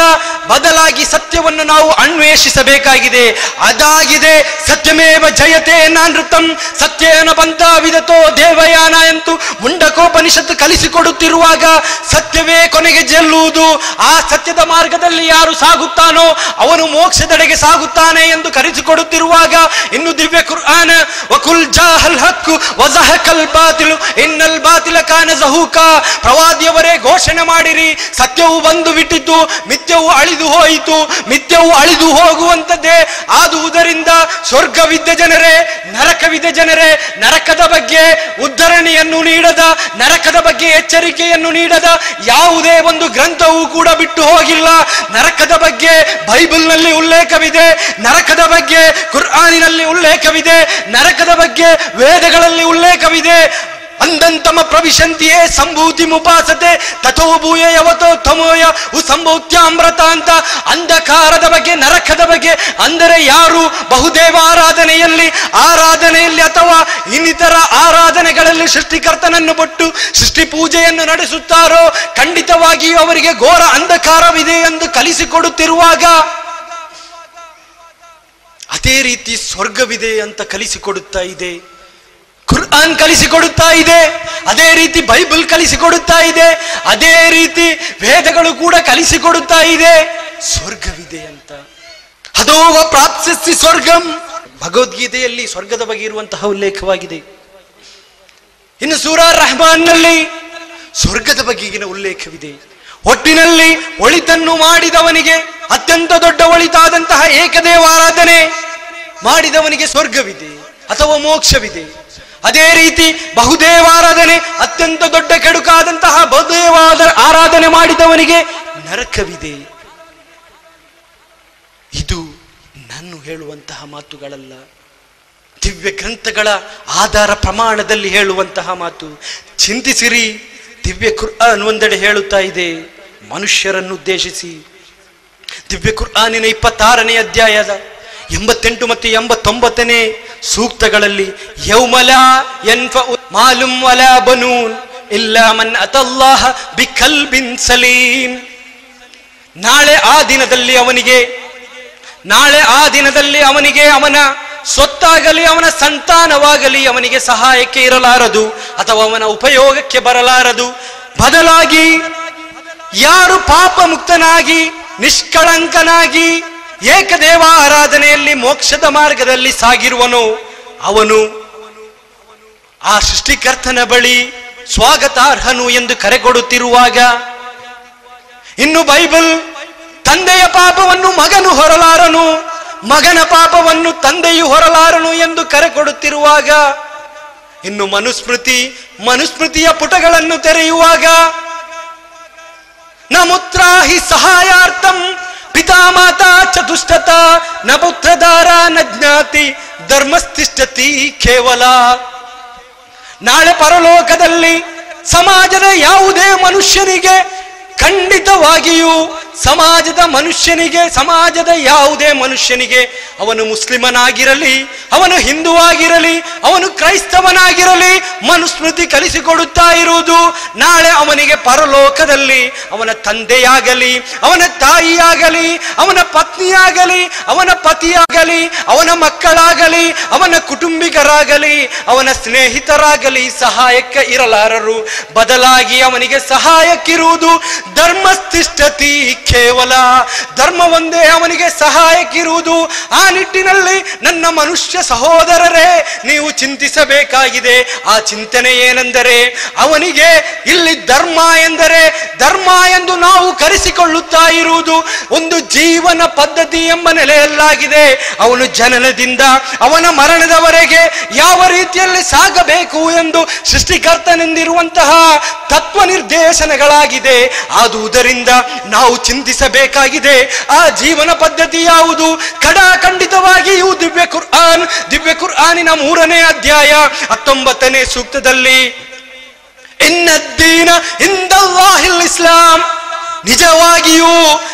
ಬದಲಾಗಿ ಸತ್ಯವನ್ನು ನಾವು ಅನ್ವೇಷಿಸಬೇಕಾಗಿದೆ ಅದಾಗಿದೆ ಸತ್ಯಮೇವ ಜಯತೆ ನಾನೃತಂ ಸತ್ಯೇನ ಬಂತ ವಿದತೋ ದೇವಯಾನ ಎಂದು ಮುಂಡಕೋಪನಿಷತ್ತು ಕಲಿಸಿಕೊಡುತ್ತಿರುವಾಗ ಸತ್ಯವೇ ಕೊನೆಗೆ ಗೆಲ್ಲುವುದು ಆ ಸತ್ಯದ ಮಾರ್ಗದಲ್ಲಿ ಯಾರು ಸಾಗುತ್ತಾನೋ ಅವನು ಮೋಕ್ಷದೆಡೆಗೆ ಸಾಗುತ್ತಾನೆ ಎಂದು ಕರೆಸಿಕೊಡುತ್ತಿರುವಾಗ ಇನ್ನು ದಿವ್ಯ ಕುರ್ಆನ ವಕುಲ್ ಜಾಹಲ್ ಹಕ್ಕು ವಜಹಕಲ್ ಬಾತಿಲು ಇನ್ನಲ್ ಬಾತಿಲ ಕಾನ ಜಹೂಕ ಪ್ರವಾದಿಯವರೇ ಘೋಷಣೆ ಮಾಡಿರಿ ಸತ್ಯವು ಬಂದು ಬಿಟ್ಟಿತು ಮಿಥ್ಯವು ಅಳಿದು ಹೋಯಿತು ಮಿಥ್ಯವು ಅಳಿದು ಹೋಗುವಂತದ್ದೇ ಆದುವುದರಿಂದ ಸ್ವರ್ಗವಿದ್ದ ಜನರೇ ನರಕವಿದ್ದ ಜನರೇ ನರಕದ ಬಗ್ಗೆ ಉದ್ಧರಣೆಯನ್ನು ನೀಡದ ನರಕದ ಬಗ್ಗೆ ಎಚ್ಚರಿಕೆಯನ್ನು ನೀಡದ ಯಾವುದೇ ಒಂದು ಗ್ರಂಥವೂ ಕೂಡ ಬಿಟ್ಟು ಹೋಗಿಲ್ಲ ನರಕದ ಬಗ್ಗೆ ಬೈಬಲ್ನಲ್ಲಿ ಉಲ್ಲೇಖವಿದೆ ನರಕದ ಬಗ್ಗೆ ಕುರ್ಆನಿನಲ್ಲಿ ಉಲ್ಲೇಖವಿದೆ ನರಕದ ಬಗ್ಗೆ ವೇದಗಳಲ್ಲಿ ಉಲ್ಲೇಖವಿದೆ ಅಂದಂತಮ ಪ್ರವಿಶಂತಿಯೇ ಸಂಭೂತಿ ಮುಪಾಸತೆ ತಥೋ ಭೂಯ ಯವತೋ ತಮೋಯ ಉ ಸಂಭೂತ್ಯಾಮೃತ ಅಂತ ಅಂಧಕಾರದ ಬಗ್ಗೆ ನರಕದ ಬಗ್ಗೆ ಅಂದರೆ ಯಾರು ಬಹುದೇವ ಆರಾಧನೆಯಲ್ಲಿ ಆರಾಧನೆಯಲ್ಲಿ ಅಥವಾ ಇನ್ನಿತರ ಆರಾಧನೆಗಳಲ್ಲಿ ಸೃಷ್ಟಿಕರ್ತನನ್ನು ಬಿಟ್ಟು ಸೃಷ್ಟಿ ಪೂಜೆಯನ್ನು ನಡೆಸುತ್ತಾರೋ ಖಂಡಿತವಾಗಿಯೂ ಅವರಿಗೆ ಘೋರ ಅಂಧಕಾರವಿದೆ ಎಂದು ಕಲಿಸಿಕೊಡುತ್ತಿರುವಾಗ ಅದೇ ರೀತಿ ಸ್ವರ್ಗವಿದೆ ಅಂತ ಕಲಿಸಿಕೊಡುತ್ತಾ ಇದೆ ಕುರ್ಆನ್ ಕಲಿಸಿಕೊಡುತ್ತಾ ಇದೆ ಅದೇ ರೀತಿ ಬೈಬಲ್ ಕಲಿಸಿಕೊಡುತ್ತಾ ಇದೆ ಅದೇ ರೀತಿ ವೇದಗಳು ಕೂಡ ಕಲಿಸಿಕೊಡುತ್ತಾ ಇದೆ ಸ್ವರ್ಗವಿದೆ ಅಂತ ಅದೋವ ಪ್ರಾಪ್ಸಿಸಿ ಸ್ವರ್ಗಂ ಭಗವದ್ಗೀತೆಯಲ್ಲಿ ಸ್ವರ್ಗದ ಬಗ್ಗೆ ಇರುವಂತಹ ಉಲ್ಲೇಖವಾಗಿದೆ ಇನ್ನು ಸೂರ ರಹಮಾನ್ನಲ್ಲಿ ಸ್ವರ್ಗದ ಬಗೆಗಿನ ಉಲ್ಲೇಖವಿದೆ ಒಟ್ಟಿನಲ್ಲಿ ಒಳಿತನ್ನು ಮಾಡಿದವನಿಗೆ ಅತ್ಯಂತ ದೊಡ್ಡ ಒಳಿತಾದಂತಹ ಏಕದೇವ ಆರಾಧನೆ ಮಾಡಿದವನಿಗೆ ಸ್ವರ್ಗವಿದೆ ಅಥವಾ ಮೋಕ್ಷವಿದೆ ಅದೇ ರೀತಿ ಬಹುದೇವಾರಾಧನೆ ಅತ್ಯಂತ ದೊಡ್ಡ ಕೆಡುಕಾದಂತಹ ಬಹುದೇವಾದ ಆರಾಧನೆ ಮಾಡಿದವನಿಗೆ ನರಕವಿದೆ ಇದು ನಾನು ಹೇಳುವಂತಹ ಮಾತುಗಳಲ್ಲ ದಿವ್ಯ ಗ್ರಂಥಗಳ ಆಧಾರ ಪ್ರಮಾಣದಲ್ಲಿ ಹೇಳುವಂತಹ ಮಾತು ಚಿಂತಿಸಿರಿ ದಿವ್ಯ ಕುರ್ಆನ್ ಒಂದೆಡೆ ಹೇಳುತ್ತಾ ಇದೆ ಮನುಷ್ಯರನ್ನು ಉದ್ದೇಶಿಸಿ ದಿವ್ಯ ಕುರ್ಆನಿನ ಇಪ್ಪತ್ತಾರನೇ ಅಧ್ಯಾಯದ ಎಂಬತ್ತೆಂಟು ಮತ್ತು ಎಂಬತ್ತೊಂಬತ್ತನೇ ಸೂಕ್ತಗಳಲ್ಲಿ ಯೌಮಲ ಎನ್ಫ ಮಾಲುಂ ವಲ ಬನೂನ್ ಇಲ್ಲ ಮನ್ ಅತಲ್ಲಾಹ ಬಿಕಲ್ಬಿನ್ ಸಲೀಮ್ ನಾಳೆ ಆ ದಿನದಲ್ಲಿ ಅವನಿಗೆ ನಾಳೆ ಆ ದಿನದಲ್ಲಿ ಅವನಿಗೆ ಅವನ ಸ್ವತ್ತಾಗಲಿ ಅವನ ಸಂತಾನವಾಗಲಿ ಅವನಿಗೆ ಸಹಾಯಕ್ಕೆ ಇರಲಾರದು ಅಥವಾ ಅವನ ಉಪಯೋಗಕ್ಕೆ ಬರಲಾರದು ಬದಲಾಗಿ ಯಾರು ಪಾಪ ಮುಕ್ತನಾಗಿ ನಿಷ್ಕಳಂಕನಾಗಿ ಏಕದೇವ ಆರಾಧನೆಯಲ್ಲಿ ಮೋಕ್ಷದ ಮಾರ್ಗದಲ್ಲಿ ಸಾಗಿರುವನು ಅವನು ಆ ಸೃಷ್ಟಿಕರ್ತನ ಬಳಿ ಸ್ವಾಗತಾರ್ಹನು ಎಂದು ಕರೆಕೊಡುತ್ತಿರುವಾಗ ಇನ್ನು ಬೈಬಲ್ ತಂದೆಯ ಪಾಪವನ್ನು ಮಗನು ಹೊರಲಾರನು ಮಗನ ಪಾಪವನ್ನು ತಂದೆಯು ಹೊರಲಾರನು ಎಂದು ಕರೆ ಕೊಡುತ್ತಿರುವಾಗ ಇನ್ನು ಮನುಸ್ಮೃತಿ ಮನುಸ್ಮೃತಿಯ ಪುಟಗಳನ್ನು ತೆರೆಯುವಾಗ ನ ಮುತ್ರಾಹಿ ಸಹಾಯಾರ್ಥಂ ಪಿತಾ ಮಾತಾ ಚತುಷ್ಟತ ನ ಪುತ್ರದಾರ ನ ಜ್ಞಾತಿ ಧರ್ಮಸ್ಥಿಷ್ಠತಿ ಕೇವಲ ನಾಳೆ ಪರಲೋಕದಲ್ಲಿ ಸಮಾಜದ ಯಾವುದೇ ಮನುಷ್ಯನಿಗೆ ಖಂಡಿತವಾಗಿಯೂ ಸಮಾಜದ ಮನುಷ್ಯನಿಗೆ ಸಮಾಜದ ಯಾವುದೇ ಮನುಷ್ಯನಿಗೆ ಅವನು ಮುಸ್ಲಿಮನಾಗಿರಲಿ ಅವನು ಹಿಂದುವಾಗಿರಲಿ ಅವನು ಕ್ರೈಸ್ತವನಾಗಿರಲಿ ಮನುಸ್ಮೃತಿ ಕಲಿಸಿಕೊಡುತ್ತಾ ಇರುವುದು ನಾಳೆ ಅವನಿಗೆ ಪರಲೋಕದಲ್ಲಿ ಅವನ ತಂದೆಯಾಗಲಿ ಅವನ ತಾಯಿಯಾಗಲಿ ಅವನ ಪತ್ನಿಯಾಗಲಿ ಅವನ ಪತಿಯಾಗಲಿ ಅವನ ಮಕ್ಕಳಾಗಲಿ ಅವನ ಕುಟುಂಬಿಕರಾಗಲಿ ಅವನ ಸ್ನೇಹಿತರಾಗಲಿ ಸಹಾಯಕ್ಕೆ ಇರಲಾರರು ಬದಲಾಗಿ ಅವನಿಗೆ ಸಹಾಯಕ್ಕಿರುವುದು ಧರ್ಮಸ್ಥಿಷ್ಠತಿ ಕೇವಲ ಧರ್ಮ ಒಂದೇ ಅವನಿಗೆ ಸಹಾಯಕ್ಕಿರುವುದು ಆ ನಿಟ್ಟಿನಲ್ಲಿ ನನ್ನ ಮನುಷ್ಯ ಸಹೋದರರೇ ನೀವು ಚಿಂತಿಸಬೇಕಾಗಿದೆ ಆ ಚಿಂತನೆ ಏನೆಂದರೆ ಅವನಿಗೆ ಇಲ್ಲಿ ಧರ್ಮ ಎಂದರೆ ಧರ್ಮ ಎಂದು ನಾವು ಕರೆಸಿಕೊಳ್ಳುತ್ತಾ ಇರುವುದು ಒಂದು ಜೀವನ ಪದ್ಧತಿ ಎಂಬ ನೆಲೆಯಲ್ಲಾಗಿದೆ ಅವನು ಜನನದಿಂದ ಅವನ ಮರಣದವರೆಗೆ ಯಾವ ರೀತಿಯಲ್ಲಿ ಸಾಗಬೇಕು ಎಂದು ಸೃಷ್ಟಿಕರ್ತನೆಂದಿರುವಂತಹ ತತ್ವ ನಿರ್ದೇಶನಗಳಾಗಿದೆ ಆದುದರಿಂದ ನಾವು ಚಿಂತಿಸಬೇಕಾಗಿದೆ ಆ ಜೀವನ ಪದ್ಧತಿ ಯಾವುದು ಖಡಾಖಂಡಿತವಾಗಿಯೂ ದಿವ್ಯ ಕುರ್ಆನ್ ದಿವ್ಯ ಕುರ್ಆನಿನ ಮೂರನೇ ಅಧ್ಯಾಯ ಹತ್ತೊಂಬತ್ತನೇ ಸೂಕ್ತದಲ್ಲಿ ಇನ್ನದ್ದೀನ ಇಂದಲ್ಲಾಹಿಲ್ ಇಸ್ಲಾಂ ನಿಜವಾಗಿಯೂ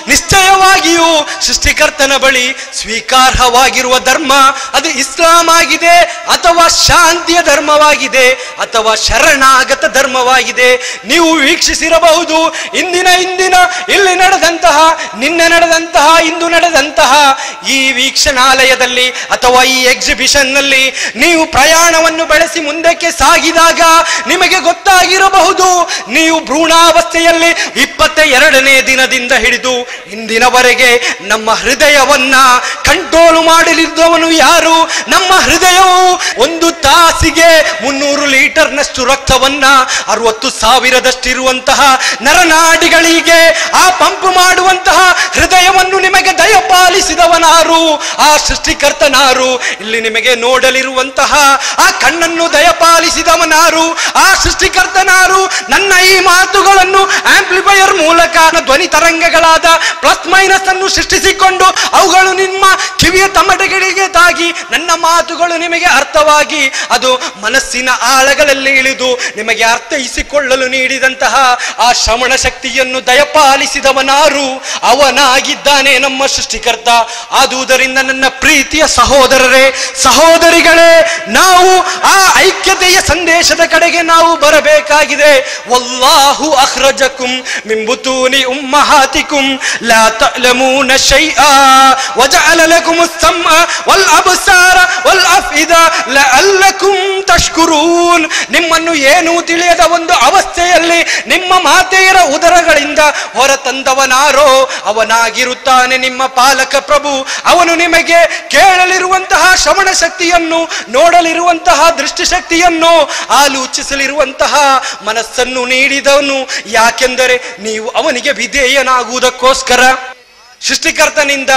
ನಿಶ್ಚಯವಾಗಿಯೂ ಸೃಷ್ಟಿಕರ್ತನ ಬಳಿ ಸ್ವೀಕಾರ್ಹವಾಗಿರುವ ಧರ್ಮ ಅದು ಇಸ್ಲಾಂ ಆಗಿದೆ ಅಥವಾ ಶಾಂತಿಯ ಧರ್ಮವಾಗಿದೆ ಅಥವಾ ಶರಣಾಗತ ಧರ್ಮವಾಗಿದೆ ನೀವು ವೀಕ್ಷಿಸಿರಬಹುದು ಇಂದಿನ ಇಂದಿನ ಇಲ್ಲಿ ನಡೆದಂತಹ ನಿನ್ನೆ ನಡೆದಂತಹ ಇಂದು ನಡೆದಂತಹ ಈ ವೀಕ್ಷಣಾಲಯದಲ್ಲಿ ಅಥವಾ ಈ ಎಕ್ಸಿಬಿಷನ್ ನಲ್ಲಿ ನೀವು ಪ್ರಯಾಣವನ್ನು ಬೆಳೆಸಿ ಮುಂದಕ್ಕೆ ಸಾಗಿದಾಗ ನಿಮಗೆ ಗೊತ್ತಾಗಿರಬಹುದು ನೀವು ಭ್ರೂಣಾವಸ್ಥೆಯಲ್ಲಿ ಇಪ್ಪತ್ತ ಎರಡನೇ ದಿನದಿಂದ ಹಿಡಿದು ಇಂದಿನವರೆಗೆ ನಮ್ಮ ಹೃದಯವನ್ನ ಕಂಟ್ರೋಲ್ ಮಾಡಲಿದ್ದವನು ಯಾರು ನಮ್ಮ ಹೃದಯವು ಒಂದು ತಾಸಿಗೆ ಮುನ್ನೂರು ಲೀಟರ್ನಷ್ಟು ರಕ್ತವನ್ನ ಅರವತ್ತು ಸಾವಿರದಷ್ಟಿರುವಂತಹ ನರನಾಡಿಗಳಿಗೆ ಆ ಪಂಪ್ ಮಾಡುವಂತಹ ಹೃದಯವನ್ನು ನಿಮಗೆ ದಯಪಾಲಿಸಿದವನಾರು ಆ ಸೃಷ್ಟಿಕರ್ತನಾರು ಇಲ್ಲಿ ನಿಮಗೆ ನೋಡಲಿರುವಂತಹ ಆ ಕಣ್ಣನ್ನು ದಯಪಾಲಿಸಿದವನಾರು ಆ ಸೃಷ್ಟಿಕರ್ತನಾರು ನನ್ನ ಈ ಮಾತುಗಳನ್ನು ಆಂಪ್ಲಿಫೈಯರ್ ಮೂಲಕ ಧ್ವನಿ ತರಂಗಗಳಾದ ಪ್ಲಸ್ ಮೈನಸ್ ಅನ್ನು ಸೃಷ್ಟಿಸಿಕೊಂಡು ಅವುಗಳು ನಿಮ್ಮ ಕಿವಿಯ ತಮಟೆಗಳಿಗೆ ತಾಗಿ ನನ್ನ ಮಾತುಗಳು ನಿಮಗೆ ಅರ್ಥವಾಗಿ ಅದು ಮನಸ್ಸಿನ ಆಳಗಳಲ್ಲಿ ಇಳಿದು ನಿಮಗೆ ಅರ್ಥೈಸಿಕೊಳ್ಳಲು ನೀಡಿದಂತಹ ಆ ಶ್ರವಣ ಶಕ್ತಿಯನ್ನು ದಯಪಾಲಿಸಿದವನಾರು ಅವನಾಗಿದ್ದಾನೆ ನಮ್ಮ ಸೃಷ್ಟಿಕರ್ತ ಆದುದರಿಂದ ನನ್ನ ಪ್ರೀತಿಯ ಸಹೋದರರೇ ಸಹೋದರಿಗಳೇ ನಾವು ಆ ಐಕ್ಯತೆಯ ಸಂದೇಶದ ಕಡೆಗೆ ನಾವು ಬರಬೇಕಾಗಿದೆ ವಲ್ಲಾಹು ಅಖ್ರಜಕುಂ ಮಿಂಬುತೂನಿ ಉಮ್ಮಹಾತಿಕುಂ ಲಾ ತಅಲಮೂನ ಶೈಆ ವಜಅಲ ಲಕುಂ السمع والابصار والافئده لعلكم تشكرون ನಿಮ್ಮನ್ನು ಏನೂ ತಿಳಿಯದ ಒಂದು ಅವಸ್ಥೆಯಲ್ಲಿ ನಿಮ್ಮ ಮಾತೆಯರ ಉದರಗಳಿಂದ ಹೊರತಂದವನಾರೋ ಅವನಾಗಿರುತ್ತಾನೆ ನಿಮ್ಮ ಪಾಲಕ ಪ್ರಭು ಅವನು ನಿಮಗೆ ಕೇಳಲಿರುವಂತಹ ಶ್ರವಣ ಶಕ್ತಿಯನ್ನು ನೋಡಲಿರುವಂತಹ ದೃಷ್ಟಿಶಕ್ತಿಯನ್ನು ಆಲೋಚಿಸಲಿರುವಂತಹ ಮನಸ್ಸನ್ನು ನೀಡಿದವನು ಯಾಕೆಂದರೆ ನೀವು ಅವನಿಗೆ ವಿಧೇಯನಾಗುವುದಕ್ಕೋಸ್ಕರ ಸೃಷ್ಟಿಕರ್ತನಿಂದ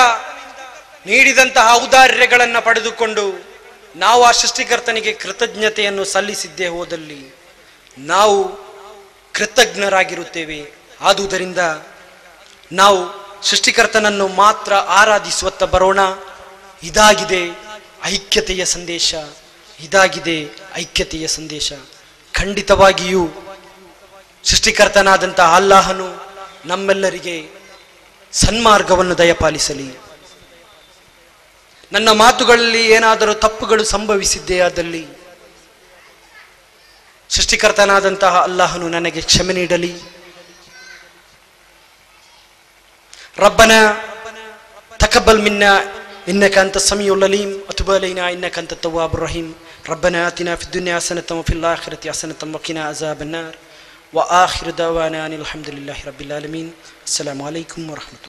ನೀಡಿದಂತಹ ಔದಾರ್ಯಗಳನ್ನು ಪಡೆದುಕೊಂಡು ನಾವು ಆ ಸೃಷ್ಟಿಕರ್ತನಿಗೆ ಕೃತಜ್ಞತೆಯನ್ನು ಸಲ್ಲಿಸಿದ್ದೇ ಹೋದಲ್ಲಿ ನಾವು ಕೃತಜ್ಞರಾಗಿರುತ್ತೇವೆ ಆದುದರಿಂದ ನಾವು ಸೃಷ್ಟಿಕರ್ತನನ್ನು ಮಾತ್ರ ಆರಾಧಿಸುವತ್ತ ಬರೋಣ ಇದಾಗಿದೆ ಐಕ್ಯತೆಯ ಸಂದೇಶ ಇದಾಗಿದೆ ಐಕ್ಯತೆಯ ಸಂದೇಶ ಖಂಡಿತವಾಗಿಯೂ ಸೃಷ್ಟಿಕರ್ತನಾದಂತಹ ಅಲ್ಲಾಹನು ನಮ್ಮೆಲ್ಲರಿಗೆ ಸನ್ಮಾರ್ಗವನ್ನು ದಯಪಾಲಿಸಲಿ ನನ್ನ ಮಾತುಗಳಲ್ಲಿ ಏನಾದರೂ ತಪ್ಪುಗಳು ಸಂಭವಿಸಿದ್ದೇ ಆದಲ್ಲಿ ಸೃಷ್ಟಿಕರ್ತನಾದಂತಹ ಅಲ್ಲಾಹನು ನನಗೆ ಕ್ಷಮೆ ನೀಡಲಿ ರಬ್ಬನ تقبل منا إنك أنت السميع العليم وتب علينا إنك أنت التواب الرحيم ربنا آتنا في الدنيا حسنة وفي الآخرة حسنة وقنا عذاب النار وآخر دعوانا أن الحمد لله رب العالمين السلام عليكم ورحمة الله